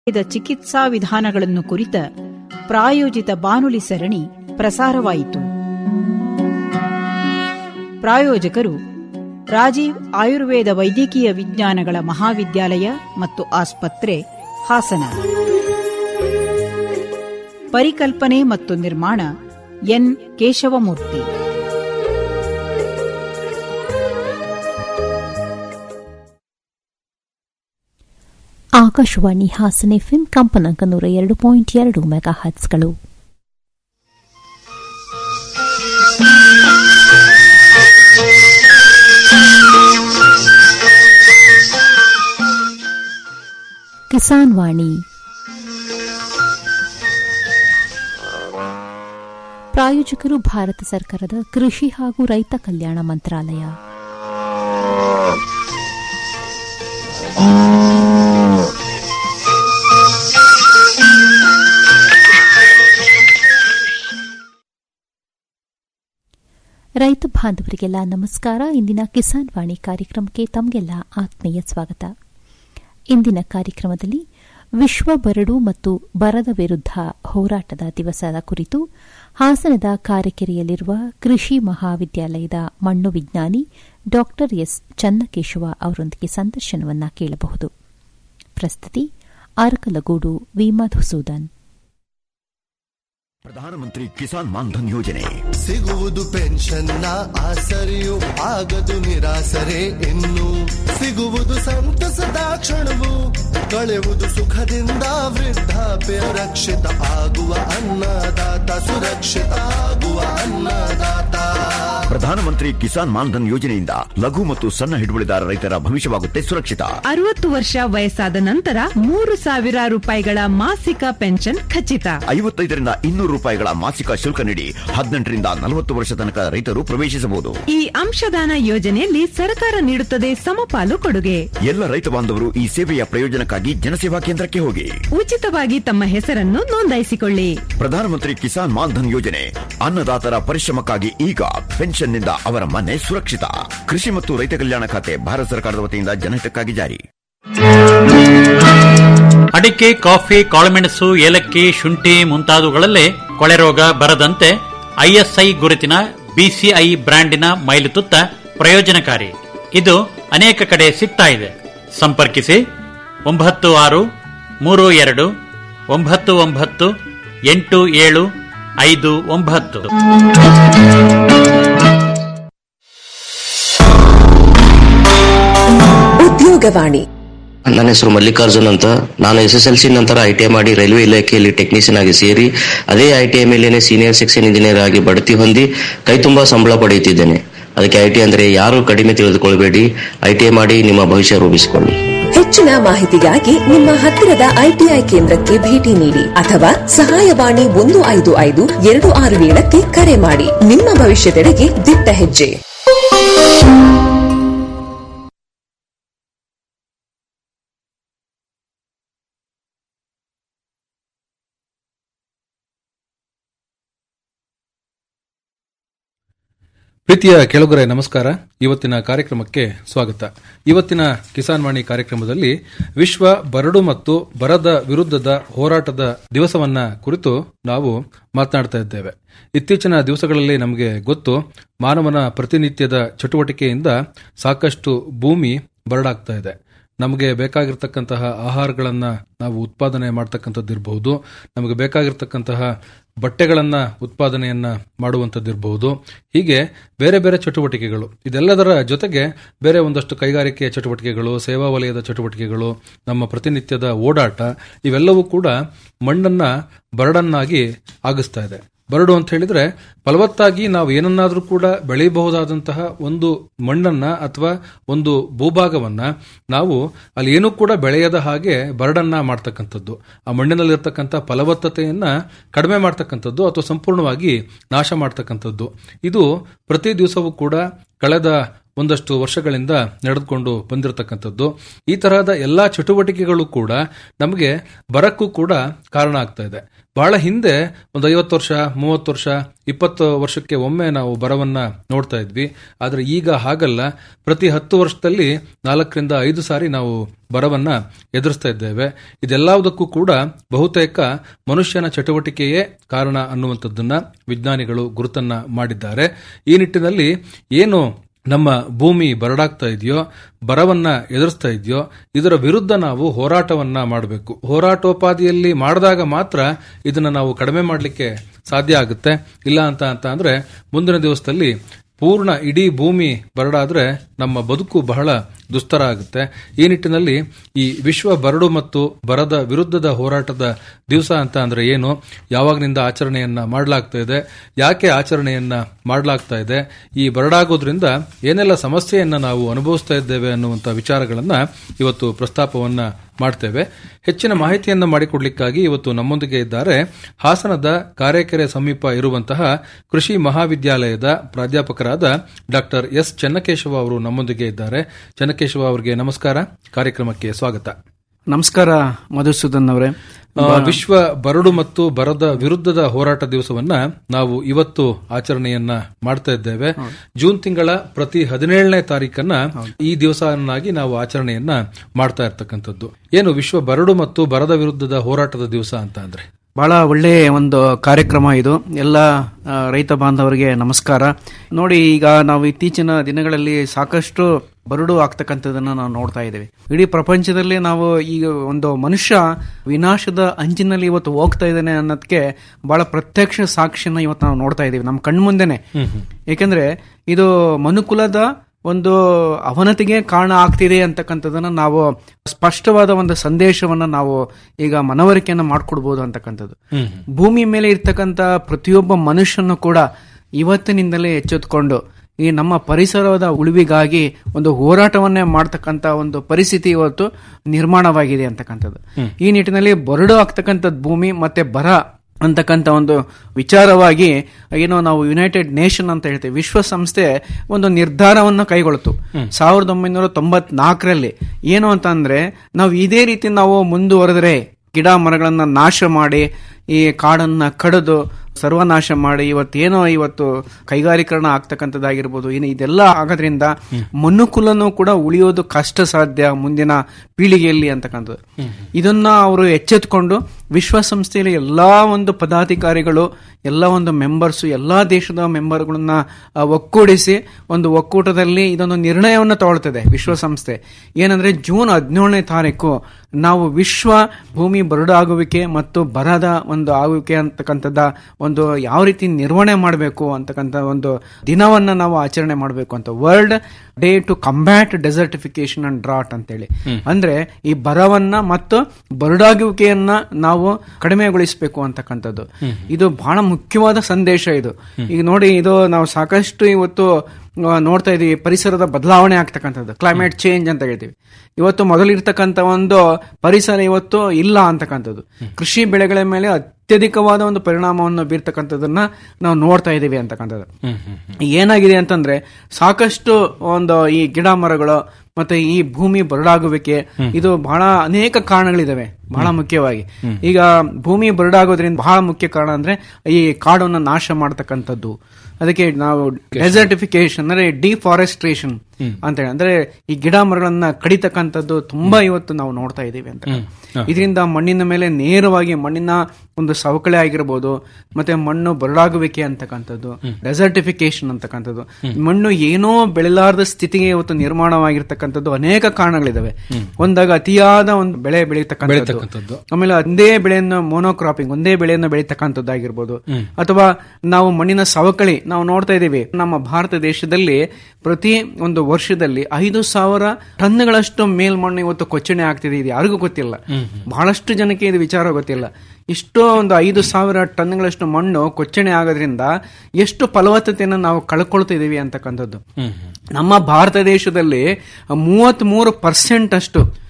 ಆಯುರ್ವೇದ ಚಿಕಿತ್ಸಾ ವಿಧಾನಗಳನ್ನು ಕುರಿತ ಪ್ರಾಯೋಜಿತ ಬಾನುಲಿ ಸರಣಿ ಪ್ರಸಾರವಾಯಿತು ಪ್ರಾಯೋಜಕರು ರಾಜೀವ್ ಆಯುರ್ವೇದ ವೈದ್ಯಕೀಯ ವಿಜ್ಞಾನಗಳ ಮಹಾವಿದ್ಯಾಲಯ ಮತ್ತು ಆಸ್ಪತ್ರೆ ಹಾಸನ ಪರಿಕಲ್ಪನೆ ಮತ್ತು ನಿರ್ಮಾಣ ಎನ್ ಕೇಶವಮೂರ್ತಿ ಆಕಾಶವಾಣಿ ಹಾಸನ ಎಫ್ಎಂ ಕಂಪನಾಂಕ ನೂರ ಎರಡು ಪಾಯಿಂಟ್ ಎರಡು ಮೆಗಾ ಹರ್ಟ್ಸ್ಗಳು ಕಿಸಾನ್ ವಾಣಿ ಪ್ರಾಯೋಜಕರು ಭಾರತ ಸರ್ಕಾರದ ಕೃಷಿ ಹಾಗೂ ರೈತ ಕಲ್ಯಾಣ ಮಂತ್ರಾಲಯ ರೈತ ಬಾಂಧವರಿಗೆಲ್ಲ ನಮಸ್ಕಾರ ಇಂದಿನ ಕಿಸಾನ್ ವಾಣಿ ಕಾರ್ಯಕ್ರಮಕ್ಕೆ ತಮಗೆಲ್ಲ ಆತ್ಮೀಯ ಸ್ವಾಗತ ಇಂದಿನ ಕಾರ್ಯಕ್ರಮದಲ್ಲಿ ವಿಶ್ವ ಬರಡು ಮತ್ತು ಬರದ ವಿರುದ್ಧ ಹೋರಾಟದ ದಿವಸದ ಕುರಿತು ಹಾಸನದ ಕಾರೆಕೆರೆಯಲ್ಲಿರುವ ಕೃಷಿ ಮಹಾವಿದ್ಯಾಲಯದ ಮಣ್ಣು ವಿಜ್ಞಾನಿ ಡಾ ಎಸ್ ಚನ್ನಕೇಶವ ಅವರೊಂದಿಗೆ ಸಂದರ್ಶನವನ್ನ ಕೇಳಬಹುದು ಪ್ರಸ್ತುತಿ ಅರಕಲಗೂಡು ವಿ ಮಧುಸೂದನ್ ಪ್ರಧಾನಮಂತ್ರಿ ಕಿಸಾನ್ ಮಾನ್ಧನ್ ಯೋಜನೆ ಸಿಗುವುದು ಪೆನ್ಷನ್ನ ಆಸರೆಯು ಆಗದು ನಿರಾಸರೆ ಇನ್ನು ಸಿಗುವುದು ಸಂತಸದ ಕ್ಷಣವು ಕಳೆಯುವುದು ಸುಖದಿಂದ ವೃದ್ಧಾಪ್ಯ ರಕ್ಷಿತ ಆಗುವ ಅನ್ನದಾತ ಸುರಕ್ಷಿತ ಆಗುವ ಅನ್ನದಾತ ಪ್ರಧಾನಮಂತ್ರಿ ಕಿಸಾನ್ ಮಾನ್ಧನ್ ಯೋಜನೆಯಿಂದ ಲಘು ಮತ್ತು ಸಣ್ಣ ಹಿಡುವಳಿದಾರ ರೈತರ ಭವಿಷ್ಯವಾಗುತ್ತೆ ಸುರಕ್ಷಿತ ಅರವತ್ತು ವರ್ಷ ವಯಸ್ಸಾದ ನಂತರ ಮೂರು ಸಾವಿರ ರೂಪಾಯಿಗಳ ಮಾಸಿಕ ಪೆನ್ಷನ್ ಖಚಿತ ಐವತ್ತೈದರಿಂದ ಇನ್ನೂರು ರೂಪಾಯಿಗಳ ಮಾಸಿಕ ಶುಲ್ಕ ನೀಡಿ ಹದಿನೆಂಟರಿಂದ ನಲವತ್ತು ವರ್ಷ ತನಕ ರೈತರು ಪ್ರವೇಶಿಸಬಹುದು ಈ ಅಂಶದಾನ ಯೋಜನೆಯಲ್ಲಿ ಸರ್ಕಾರ ನೀಡುತ್ತದೆ ಸಮಪಾಲು ಕೊಡುಗೆ ಎಲ್ಲ ರೈತ ಬಾಂಧವರು ಈ ಸೇವೆಯ ಪ್ರಯೋಜನಕ್ಕಾಗಿ ಜನಸೇವಾ ಕೇಂದ್ರಕ್ಕೆ ಹೋಗಿ ಉಚಿತವಾಗಿ ತಮ್ಮ ಹೆಸರನ್ನು ನೋಂದಾಯಿಸಿಕೊಳ್ಳಿ ಪ್ರಧಾನಮಂತ್ರಿ ಕಿಸಾನ್ ಮಾನ್ಧನ್ ಯೋಜನೆ ಅನ್ನದಾತರ ಪರಿಶ್ರಮಕ್ಕಾಗಿ ಈಗ ಪೆನ್ಷನ್ನಿಂದ ಅವರ ಮನೆ ಸುರಕ್ಷಿತ ಕೃಷಿ ಮತ್ತು ರೈತ ಕಲ್ಯಾಣ ಖಾತೆ ಭಾರತ ಸರ್ಕಾರದ ವತಿಯಿಂದ ಜನಹಿತಕ್ಕಾಗಿ ಜಾರಿ ಅಡಿಕೆ ಕಾಫಿ ಕಾಳುಮೆಣಸು ಏಲಕ್ಕಿ ಶುಂಠಿ ಮುಂತಾದವುಗಳಲ್ಲೇ ಕೊಳೆರೋಗ ಬರದಂತೆ ಐಎಸ್ಐ ಗುರುತಿನ ಬಿಸಿಐ ಬ್ರ್ಯಾಂಡಿನ ಮೈಲುತುತ್ತ ಪ್ರಯೋಜನಕಾರಿ ಇದು ಅನೇಕ ಕಡೆ ಸಿಗ್ತಾ ಇದೆ ಸಂಪರ್ಕಿಸಿ ಒಂಬತ್ತು ಆರು ಮೂರು ಎರಡು ಒಂಬತ್ತು ಒಂಬತ್ತು ಎಂಟು ಏಳು ಐದು ಒಂಬತ್ತು ಉದ್ಯೋಗವಾಣಿ ನನ್ನ ಹೆಸರು ಮಲ್ಲಿಕಾರ್ಜುನ್ ಅಂತ ನಾನು ಎಸ್ ಎಸ್ ಎಲ್ ಸಿ ನಂತರ ಐ ಟಿ ಐ ಮಾಡಿ ರೈಲ್ವೆ ಇಲಾಖೆಯಲ್ಲಿ ಟೆಕ್ನಿಷಿಯನ್ ಆಗಿ ಸೇರಿ ಅದೇ ಐ ಟಿ ಐ ಮೇಲೇನೆ ಸೀನಿಯರ್ ಸೆಕ್ಷನ್ ಇಂಜಿನಿಯರ್ ಆಗಿ ಬಡ್ತಿ ಹೊಂದಿ ಕೈ ತುಂಬಾ ಸಂಬಳ ಪಡೆಯುತ್ತಿದ್ದೇನೆ ಅದಕ್ಕೆ ಐ ಟಿ ಅಂದ್ರೆ ಯಾರು ಕಡಿಮೆ ತಿಳಿದುಕೊಳ್ಬೇಡಿ ಐ ಟಿ ಐ ಮಾಡಿ ನಿಮ್ಮ ಭವಿಷ್ಯ ರೂಪಿಸಿಕೊಳ್ಳಿ ಹೆಚ್ಚಿನ ಮಾಹಿತಿಗಾಗಿ ನಿಮ್ಮ ಹತ್ತಿರದ ಐಟಿಐ ಕೇಂದ್ರಕ್ಕೆ ಭೇಟಿ ನೀಡಿ ಅಥವಾ ಸಹಾಯವಾಣಿ ಒಂದು ಐದು ಐದು ಎರಡು ಆರು ಏಳಕ್ಕೆ ಕರೆ ಮಾಡಿ ನಿಮ್ಮ ಭವಿಷ್ಯದೆಡೆಗೆ ದಿಟ್ಟ ಹೆಜ್ಜೆ ಪ್ರೀತಿಯ ಕೆಳಗರೆ ನಮಸ್ಕಾರ ಇವತ್ತಿನ ಕಾರ್ಯಕ್ರಮಕ್ಕೆ ಸ್ವಾಗತ ಇವತ್ತಿನ ಕಿಸಾನ್ ವಾಣಿ ಕಾರ್ಯಕ್ರಮದಲ್ಲಿ ವಿಶ್ವ ಬರಡು ಮತ್ತು ಬರದ ವಿರುದ್ಧದ ಹೋರಾಟದ ದಿವಸವನ್ನ ಕುರಿತು ನಾವು ಮಾತನಾಡ್ತಾ ಇದ್ದೇವೆ ಇತ್ತೀಚಿನ ದಿವಸಗಳಲ್ಲಿ ನಮಗೆ ಗೊತ್ತು ಮಾನವನ ಪ್ರತಿನಿತ್ಯದ ಚಟುವಟಿಕೆಯಿಂದ ಸಾಕಷ್ಟು ಭೂಮಿ ಬರಡಾಗ್ತಾ ಇದೆ ನಮಗೆ ಬೇಕಾಗಿರ್ತಕ್ಕಂತಹ ಆಹಾರಗಳನ್ನ ನಾವು ಉತ್ಪಾದನೆ ಮಾಡ್ತಕ್ಕಂಥದ್ದಿರಬಹುದು ನಮಗೆ ಬೇಕಾಗಿರ್ತಕ್ಕಂತಹ ಬಟ್ಟೆಗಳನ್ನ ಉತ್ಪಾದನೆಯನ್ನ ಮಾಡುವಂಥದ್ದಿರಬಹುದು ಹೀಗೆ ಬೇರೆ ಬೇರೆ ಚಟುವಟಿಕೆಗಳು ಇದೆಲ್ಲದರ ಜೊತೆಗೆ ಬೇರೆ ಒಂದಷ್ಟು ಕೈಗಾರಿಕೆ ಚಟುವಟಿಕೆಗಳು ಸೇವಾ ವಲಯದ ಚಟುವಟಿಕೆಗಳು ನಮ್ಮ ಪ್ರತಿನಿತ್ಯದ ಓಡಾಟ ಇವೆಲ್ಲವೂ ಕೂಡ ಮಣ್ಣನ್ನ ಬರಡನ್ನಾಗಿ ಆಗಿಸ್ತಾ ಇದೆ ಬರಡು ಅಂತ ಹೇಳಿದ್ರೆ ಫಲವತ್ತಾಗಿ ನಾವು ಏನನ್ನಾದ್ರೂ ಕೂಡ ಬೆಳೆಯಬಹುದಾದಂತಹ ಒಂದು ಮಣ್ಣನ್ನ ಅಥವಾ ಒಂದು ಭೂಭಾಗವನ್ನ ನಾವು ಅಲ್ಲಿ ಏನೂ ಕೂಡ ಬೆಳೆಯದ ಹಾಗೆ ಬರಡನ್ನ ಮಾಡ್ತಕ್ಕಂಥದ್ದು ಆ ಮಣ್ಣಿನಲ್ಲಿರ್ತಕ್ಕಂಥ ಫಲವತ್ತತೆಯನ್ನ ಕಡಿಮೆ ಮಾಡ್ತಕ್ಕಂಥದ್ದು ಅಥವಾ ಸಂಪೂರ್ಣವಾಗಿ ನಾಶ ಮಾಡ್ತಕ್ಕಂಥದ್ದು ಇದು ಪ್ರತಿ ದಿವಸವೂ ಕೂಡ ಕಳೆದ ಒಂದಷ್ಟು ವರ್ಷಗಳಿಂದ ನಡೆದುಕೊಂಡು ಬಂದಿರತಕ್ಕಂಥದ್ದು ಈ ತರಹದ ಎಲ್ಲಾ ಚಟುವಟಿಕೆಗಳು ಕೂಡ ನಮಗೆ ಬರಕ್ಕೂ ಕೂಡ ಕಾರಣ ಆಗ್ತಾ ಇದೆ ಬಹಳ ಹಿಂದೆ ಒಂದು ಐವತ್ತು ವರ್ಷ ಮೂವತ್ತು ವರ್ಷ ಇಪ್ಪತ್ತು ವರ್ಷಕ್ಕೆ ಒಮ್ಮೆ ನಾವು ಬರವನ್ನ ನೋಡ್ತಾ ಇದ್ವಿ ಆದ್ರೆ ಈಗ ಹಾಗಲ್ಲ ಪ್ರತಿ ಹತ್ತು ವರ್ಷದಲ್ಲಿ ನಾಲ್ಕರಿಂದ ಐದು ಸಾರಿ ನಾವು ಬರವನ್ನ ಎದುರಿಸ್ತಾ ಇದ್ದೇವೆ ಇದೆಲ್ಲದಕ್ಕೂ ಕೂಡ ಬಹುತೇಕ ಮನುಷ್ಯನ ಚಟುವಟಿಕೆಯೇ ಕಾರಣ ಅನ್ನುವಂಥದ್ದನ್ನ ವಿಜ್ಞಾನಿಗಳು ಗುರುತನ್ನ ಮಾಡಿದ್ದಾರೆ ಈ ನಿಟ್ಟಿನಲ್ಲಿ ಏನು ನಮ್ಮ ಭೂಮಿ ಬರಡಾಗ್ತಾ ಇದೆಯೋ ಬರವನ್ನ ಎದುರಿಸ್ತಾ ಇದೆಯೋ ಇದರ ವಿರುದ್ಧ ನಾವು ಹೋರಾಟವನ್ನ ಮಾಡಬೇಕು ಹೋರಾಟೋಪಾದಿಯಲ್ಲಿ ಮಾಡಿದಾಗ ಮಾತ್ರ ಇದನ್ನ ನಾವು ಕಡಿಮೆ ಮಾಡಲಿಕ್ಕೆ ಸಾಧ್ಯ ಆಗುತ್ತೆ ಇಲ್ಲ ಅಂತ ಅಂತ ಅಂದ್ರೆ ಮುಂದಿನ ದಿವಸದಲ್ಲಿ ಪೂರ್ಣ ಇಡೀ ಭೂಮಿ ಬರಡಾದ್ರೆ ನಮ್ಮ ಬದುಕು ಬಹಳ ದುಸ್ತರ ಆಗುತ್ತೆ ಈ ನಿಟ್ಟಿನಲ್ಲಿ ಈ ವಿಶ್ವ ಬರಡು ಮತ್ತು ಬರದ ವಿರುದ್ಧದ ಹೋರಾಟದ ದಿವಸ ಅಂತ ಅಂದ್ರೆ ಏನು ಯಾವಾಗನಿಂದ ಆಚರಣೆಯನ್ನ ಮಾಡಲಾಗ್ತಾ ಇದೆ ಯಾಕೆ ಆಚರಣೆಯನ್ನ ಮಾಡಲಾಗ್ತಾ ಇದೆ ಈ ಬರಡಾಗೋದ್ರಿಂದ ಏನೆಲ್ಲ ಸಮಸ್ಯೆಯನ್ನ ನಾವು ಅನುಭವಿಸ್ತಾ ಇದ್ದೇವೆ ಅನ್ನುವಂಥ ವಿಚಾರಗಳನ್ನ ಇವತ್ತು ಪ್ರಸ್ತಾಪವನ್ನ ಮಾಡ್ತೇವೆ ಹೆಚ್ಚಿನ ಮಾಹಿತಿಯನ್ನ ಮಾಡಿಕೊಡ್ಲಿಕ್ಕಾಗಿ ಇವತ್ತು ನಮ್ಮೊಂದಿಗೆ ಇದ್ದಾರೆ ಹಾಸನದ ಕಾರೇಕೆರೆ ಸಮೀಪ ಇರುವಂತಹ ಕೃಷಿ ಮಹಾವಿದ್ಯಾಲಯದ ಪ್ರಾಧ್ಯಾಪಕರಾದ ಡಾಕ್ಟರ್ ಎಸ್ ಚೆನ್ನಕೇಶವ ಅವರು ನಮ್ಮೊಂದಿಗೆ ಇದ್ದಾರೆ ಚೆನ್ನಕೇಶವ ಅವರಿಗೆ ನಮಸ್ಕಾರ ಕಾರ್ಯಕ್ರಮಕ್ಕೆ ಸ್ವಾಗತ ನಮಸ್ಕಾರ ಮಧುಸೂದನ್ ಅವರೇ ಆ, ವಿಶ್ವ ಬರಡು ಮತ್ತು ಬರದ ವಿರುದ್ಧದ ಹೋರಾಟ ದಿವಸವನ್ನ ನಾವು ಇವತ್ತು ಆಚರಣೆಯನ್ನ ಮಾಡ್ತಾ ಇದ್ದೇವೆ ಜೂನ್ ತಿಂಗಳ ಪ್ರತಿ ಹದಿನೇಳನೇ ತಾರೀಕನ್ನ ಈ ದಿವಸವನ್ನಾಗಿ ನಾವು ಆಚರಣೆಯನ್ನ ಮಾಡ್ತಾ ಇರ್ತಕ್ಕಂಥದ್ದು ಏನು ವಿಶ್ವ ಬರಡು ಮತ್ತು ಬರದ ವಿರುದ್ಧದ ಹೋರಾಟದ ದಿವಸ ಅಂತ ಅಂದ್ರೆ ಬಹಳ ಒಳ್ಳೆಯ ಒಂದು ಕಾರ್ಯಕ್ರಮ ಇದು ಎಲ್ಲ ಆ, ರೈತ ಬಾಂಧವರಿಗೆ ನಮಸ್ಕಾರ ನೋಡಿ ಈಗ ನಾವು ಇತ್ತೀಚಿನ ದಿನಗಳಲ್ಲಿ ಸಾಕಷ್ಟು ಬರಡು ಆಗ್ತಕ್ಕಂಥದ್ದನ್ನ ನಾವು ನೋಡ್ತಾ ಇದ್ದೇವೆ ಇಡೀ ಪ್ರಪಂಚದಲ್ಲಿ ನಾವು ಈಗ ಒಂದು ಮನುಷ್ಯ ವಿನಾಶದ ಅಂಚಿನಲ್ಲಿ ಇವತ್ತು ಹೋಗ್ತಾ ಇದ್ದಾನೆ ಅನ್ನೋದಕ್ಕೆ ಬಹಳ ಪ್ರತ್ಯಕ್ಷ ಸಾಕ್ಷಿಯನ್ನ ಇವತ್ತು ನಾವು ನೋಡ್ತಾ ಇದ್ದೀವಿ ನಮ್ಮ ಕಣ್ಮುಂದೆನೆ ಏಕೆಂದ್ರೆ ಇದು ಮನುಕುಲದ ಒಂದು ಅವನತಿಗೆ ಕಾರಣ ಆಗ್ತಿದೆ ಅಂತಕ್ಕಂಥದ್ದನ್ನ ನಾವು ಸ್ಪಷ್ಟವಾದ ಒಂದು ಸಂದೇಶವನ್ನ ನಾವು ಈಗ ಮನವರಿಕೆಯನ್ನ ಮಾಡ್ಕೊಡ್ಬೋದು ಅಂತಕ್ಕಂಥದ್ದು ಭೂಮಿ ಮೇಲೆ ಇರ್ತಕ್ಕಂಥ ಪ್ರತಿಯೊಬ್ಬ ಮನುಷ್ಯನು ಕೂಡ ಇವತ್ತಿನಿಂದಲೇ ಎಚ್ಚೆತ್ಕೊಂಡು ಈ ನಮ್ಮ ಪರಿಸರದ ಉಳಿವಿಗಾಗಿ ಒಂದು ಹೋರಾಟವನ್ನೇ ಮಾಡ್ತಕ್ಕಂಥ ಒಂದು ಪರಿಸ್ಥಿತಿ ಇವತ್ತು ನಿರ್ಮಾಣವಾಗಿದೆ ಅಂತಕ್ಕಂಥದ್ದು ಈ ನಿಟ್ಟಿನಲ್ಲಿ ಬರಡು ಆಗ್ತಕ್ಕಂಥದ್ದು ಭೂಮಿ ಮತ್ತೆ ಬರ ಅಂತಕ್ಕಂಥ ಒಂದು ವಿಚಾರವಾಗಿ ಏನೋ ನಾವು ಯುನೈಟೆಡ್ ನೇಷನ್ ಅಂತ ಹೇಳ್ತೇವೆ ವಿಶ್ವಸಂಸ್ಥೆ ಒಂದು ನಿರ್ಧಾರವನ್ನು ಕೈಗೊಳ್ತು ಸಾವಿರದ ಒಂಬೈನೂರ ತೊಂಬತ್ನಾಲ್ಕರಲ್ಲಿ ಏನು ಅಂತ ಅಂದ್ರೆ ನಾವು ಇದೇ ರೀತಿ ನಾವು ಮುಂದುವರೆದ್ರೆ ಗಿಡ ಮರಗಳನ್ನ ನಾಶ ಮಾಡಿ ಈ ಕಾಡನ್ನ ಕಡಿದು ಸರ್ವನಾಶ ಮಾಡಿ ಇವತ್ತೇನೋ ಇವತ್ತು ಕೈಗಾರೀಕರಣ ಆಗ್ತಕ್ಕಂಥದ್ದಾಗಿರ್ಬೋದು ಏನು ಇದೆಲ್ಲ ಆಗೋದ್ರಿಂದ ಮನುಕುಲನು ಕೂಡ ಉಳಿಯೋದು ಕಷ್ಟ ಸಾಧ್ಯ ಮುಂದಿನ ಪೀಳಿಗೆಯಲ್ಲಿ ಅಂತಕ್ಕಂಥದ್ದು ಇದನ್ನ ಅವರು ಎಚ್ಚೆತ್ಕೊಂಡು ವಿಶ್ವಸಂಸ್ಥೆಯಲ್ಲಿ ಎಲ್ಲಾ ಒಂದು ಪದಾಧಿಕಾರಿಗಳು ಎಲ್ಲ ಒಂದು ಮೆಂಬರ್ಸ್ ಎಲ್ಲಾ ದೇಶದ ಮೆಂಬರ್ಗಳನ್ನ ಆ, ಒಕ್ಕೂಡಿಸಿ ಒಂದು ಒಕ್ಕೂಟದಲ್ಲಿ ಇದೊಂದು ನಿರ್ಣಯವನ್ನು ತಗೊಳ್ತದೆ ವಿಶ್ವಸಂಸ್ಥೆ ಏನಂದ್ರೆ ಜೂನ್ ಹದಿನೇಳನೇ ತಾರೀಕು ನಾವು ವಿಶ್ವ ಭೂಮಿ ಬರಡಾಗುವಿಕೆ ಮತ್ತು ಬರದ ಒಂದು ಆಗುವಿಕೆ ಅಂತಕ್ಕಂಥದ್ದ ಒಂದು ಯಾವ ರೀತಿ ನಿರ್ವಹಣೆ ಮಾಡಬೇಕು ಅಂತಕ್ಕಂಥ ಒಂದು ದಿನವನ್ನ ನಾವು ಆಚರಣೆ ಮಾಡಬೇಕು ಅಂತ world day to combat desertification and drought ಅಂತೇಳಿ ಅಂದ್ರೆ ಈ ಬರವನ್ನ ಮತ್ತು ಬರಡಾಗುವಿಕೆಯನ್ನ ನಾವು ಕಡಿಮೆಗೊಳಿಸಬೇಕು ಅಂತಕ್ಕಂಥದ್ದು ಇದು ಬಹಳ ಮುಖ್ಯವಾದ ಸಂದೇಶ ಇದು ಈಗ ನೋಡಿ ಇದು ನಾವು ಸಾಕಷ್ಟು ಇವತ್ತು ಆ, ನೋಡ್ತಾ ಇದೀವಿ ಪರಿಸರದ ಬದಲಾವಣೆ ಆಗ್ತಕ್ಕಂಥದ್ದು ಕ್ಲೈಮೇಟ್ ಚೇಂಜ್ ಅಂತ ಹೇಳ್ತೀವಿ ಇವತ್ತು ಮೊದಲಿರ್ತಕ್ಕಂಥ ಒಂದು ಪರಿಸರ ಇವತ್ತು ಇಲ್ಲ ಅಂತಕ್ಕಂಥದ್ದು ಕೃಷಿ ಬೆಳೆಗಳ ಮೇಲೆ ಅತ್ಯಧಿಕವಾದ ಒಂದು ಪರಿಣಾಮವನ್ನು ಬೀರ್ತಕ್ಕಂಥದ್ದನ್ನ ನಾವು ನೋಡ್ತಾ ಇದ್ದೀವಿ ಅಂತಕ್ಕಂಥದ್ದು ಏನಾಗಿದೆ ಅಂತಂದ್ರೆ ಸಾಕಷ್ಟು ಒಂದು ಈ ಗಿಡ ಮರಗಳು ಮತ್ತೆ ಈ ಭೂಮಿ ಬರಡಾಗುವಿಕೆ ಇದು ಬಹಳ ಅನೇಕ ಕಾರಣಗಳಿದಾವೆ ಬಹಳ ಮುಖ್ಯವಾಗಿ ಈಗ ಭೂಮಿ ಬರಡಾಗೋದ್ರಿಂದ ಬಹಳ ಮುಖ್ಯ ಕಾರಣ ಅಂದ್ರೆ ಈ ಕಾಡನ್ನು ನಾಶ ಮಾಡ್ತಕ್ಕಂಥದ್ದು ಅದಕ್ಕೆ ನಾವು ಡೆಸರ್ಟಿಫಿಕೇಶನ್ ಅಂದ್ರೆ ಡಿಫಾರೆಸ್ಟ್ರೇಷನ್ ಅಂತ ಹೇಳಿ ಅಂದ್ರೆ ಈ ಗಿಡ ಮರಗಳನ್ನ ಕಡಿತಕ್ಕಂಥದ್ದು ತುಂಬಾ ಇವತ್ತು ನಾವು ನೋಡ್ತಾ ಇದ್ದೀವಿ ಅಂತ ಇದರಿಂದ ಮಣ್ಣಿನ ಮೇಲೆ ನೇರವಾಗಿ ಮಣ್ಣಿನ ಒಂದು ಸವಕಳಿ ಆಗಿರ್ಬೋದು ಮತ್ತೆ ಮಣ್ಣು ಬರಡಾಗುವಿಕೆ ಅಂತಕ್ಕಂಥದ್ದು ಡೆಸರ್ಟಿಫಿಕೇಶನ್ ಅಂತಕ್ಕಂಥದ್ದು ಮಣ್ಣು ಏನೋ ಬೆಳೆಲಾರದ ಸ್ಥಿತಿಗೆ ಇವತ್ತು ನಿರ್ಮಾಣವಾಗಿರ್ತಕ್ಕಂಥದ್ದು ಅನೇಕ ಕಾರಣಗಳಿದಾವೆ ಒಂದಾಗ ಅತಿಯಾದ ಒಂದು ಬೆಳೆ ಬೆಳೀತಕ್ಕಂಥದ್ದು ಆಮೇಲೆ ಒಂದೇ ಬೆಳೆಯನ್ನು ಮೋನೋಕ್ರಾಪಿಂಗ್ ಒಂದೇ ಬೆಳೆಯನ್ನು ಬೆಳೀತಕ್ಕಂಥದ್ದಾಗಿರ್ಬೋದು ಅಥವಾ ನಾವು ಮಣ್ಣಿನ ಸವಕಳಿ ನಾವು ನೋಡ್ತಾ ಇದ್ದೀವಿ ನಮ್ಮ ಭಾರತ ದೇಶದಲ್ಲಿ ಪ್ರತಿ ಒಂದು ವರ್ಷದಲ್ಲಿ ಐದು ಸಾವಿರ ಟನ್ಗಳಷ್ಟು ಮೇಲ್ಮಣ್ಣು ಇವತ್ತು ಕೊಚ್ಚಣೆ ಆಗ್ತಿದೆ ಇದು ಯಾರಿಗೂ ಗೊತ್ತಿಲ್ಲ ಬಹಳಷ್ಟು ಜನಕ್ಕೆ ಇದು ವಿಚಾರ ಗೊತ್ತಿಲ್ಲ ಇಷ್ಟೋ ಒಂದು ಐದು ಸಾವಿರ ಟನ್ಗಳಷ್ಟು ಮಣ್ಣು ಕೊಚ್ಚಣೆ ಆಗೋದ್ರಿಂದ ಎಷ್ಟು ಫಲವತ್ತತೆಯನ್ನು ನಾವು ಕಳ್ಕೊಳ್ತಾ ಇದೀವಿ ಅಂತಕ್ಕಂಥದ್ದು ನಮ್ಮ ಭಾರತ ದೇಶದಲ್ಲಿ ಮೂವತ್ತ್ ಮೂರು ಪರ್ಸೆಂಟ್ ಅಷ್ಟು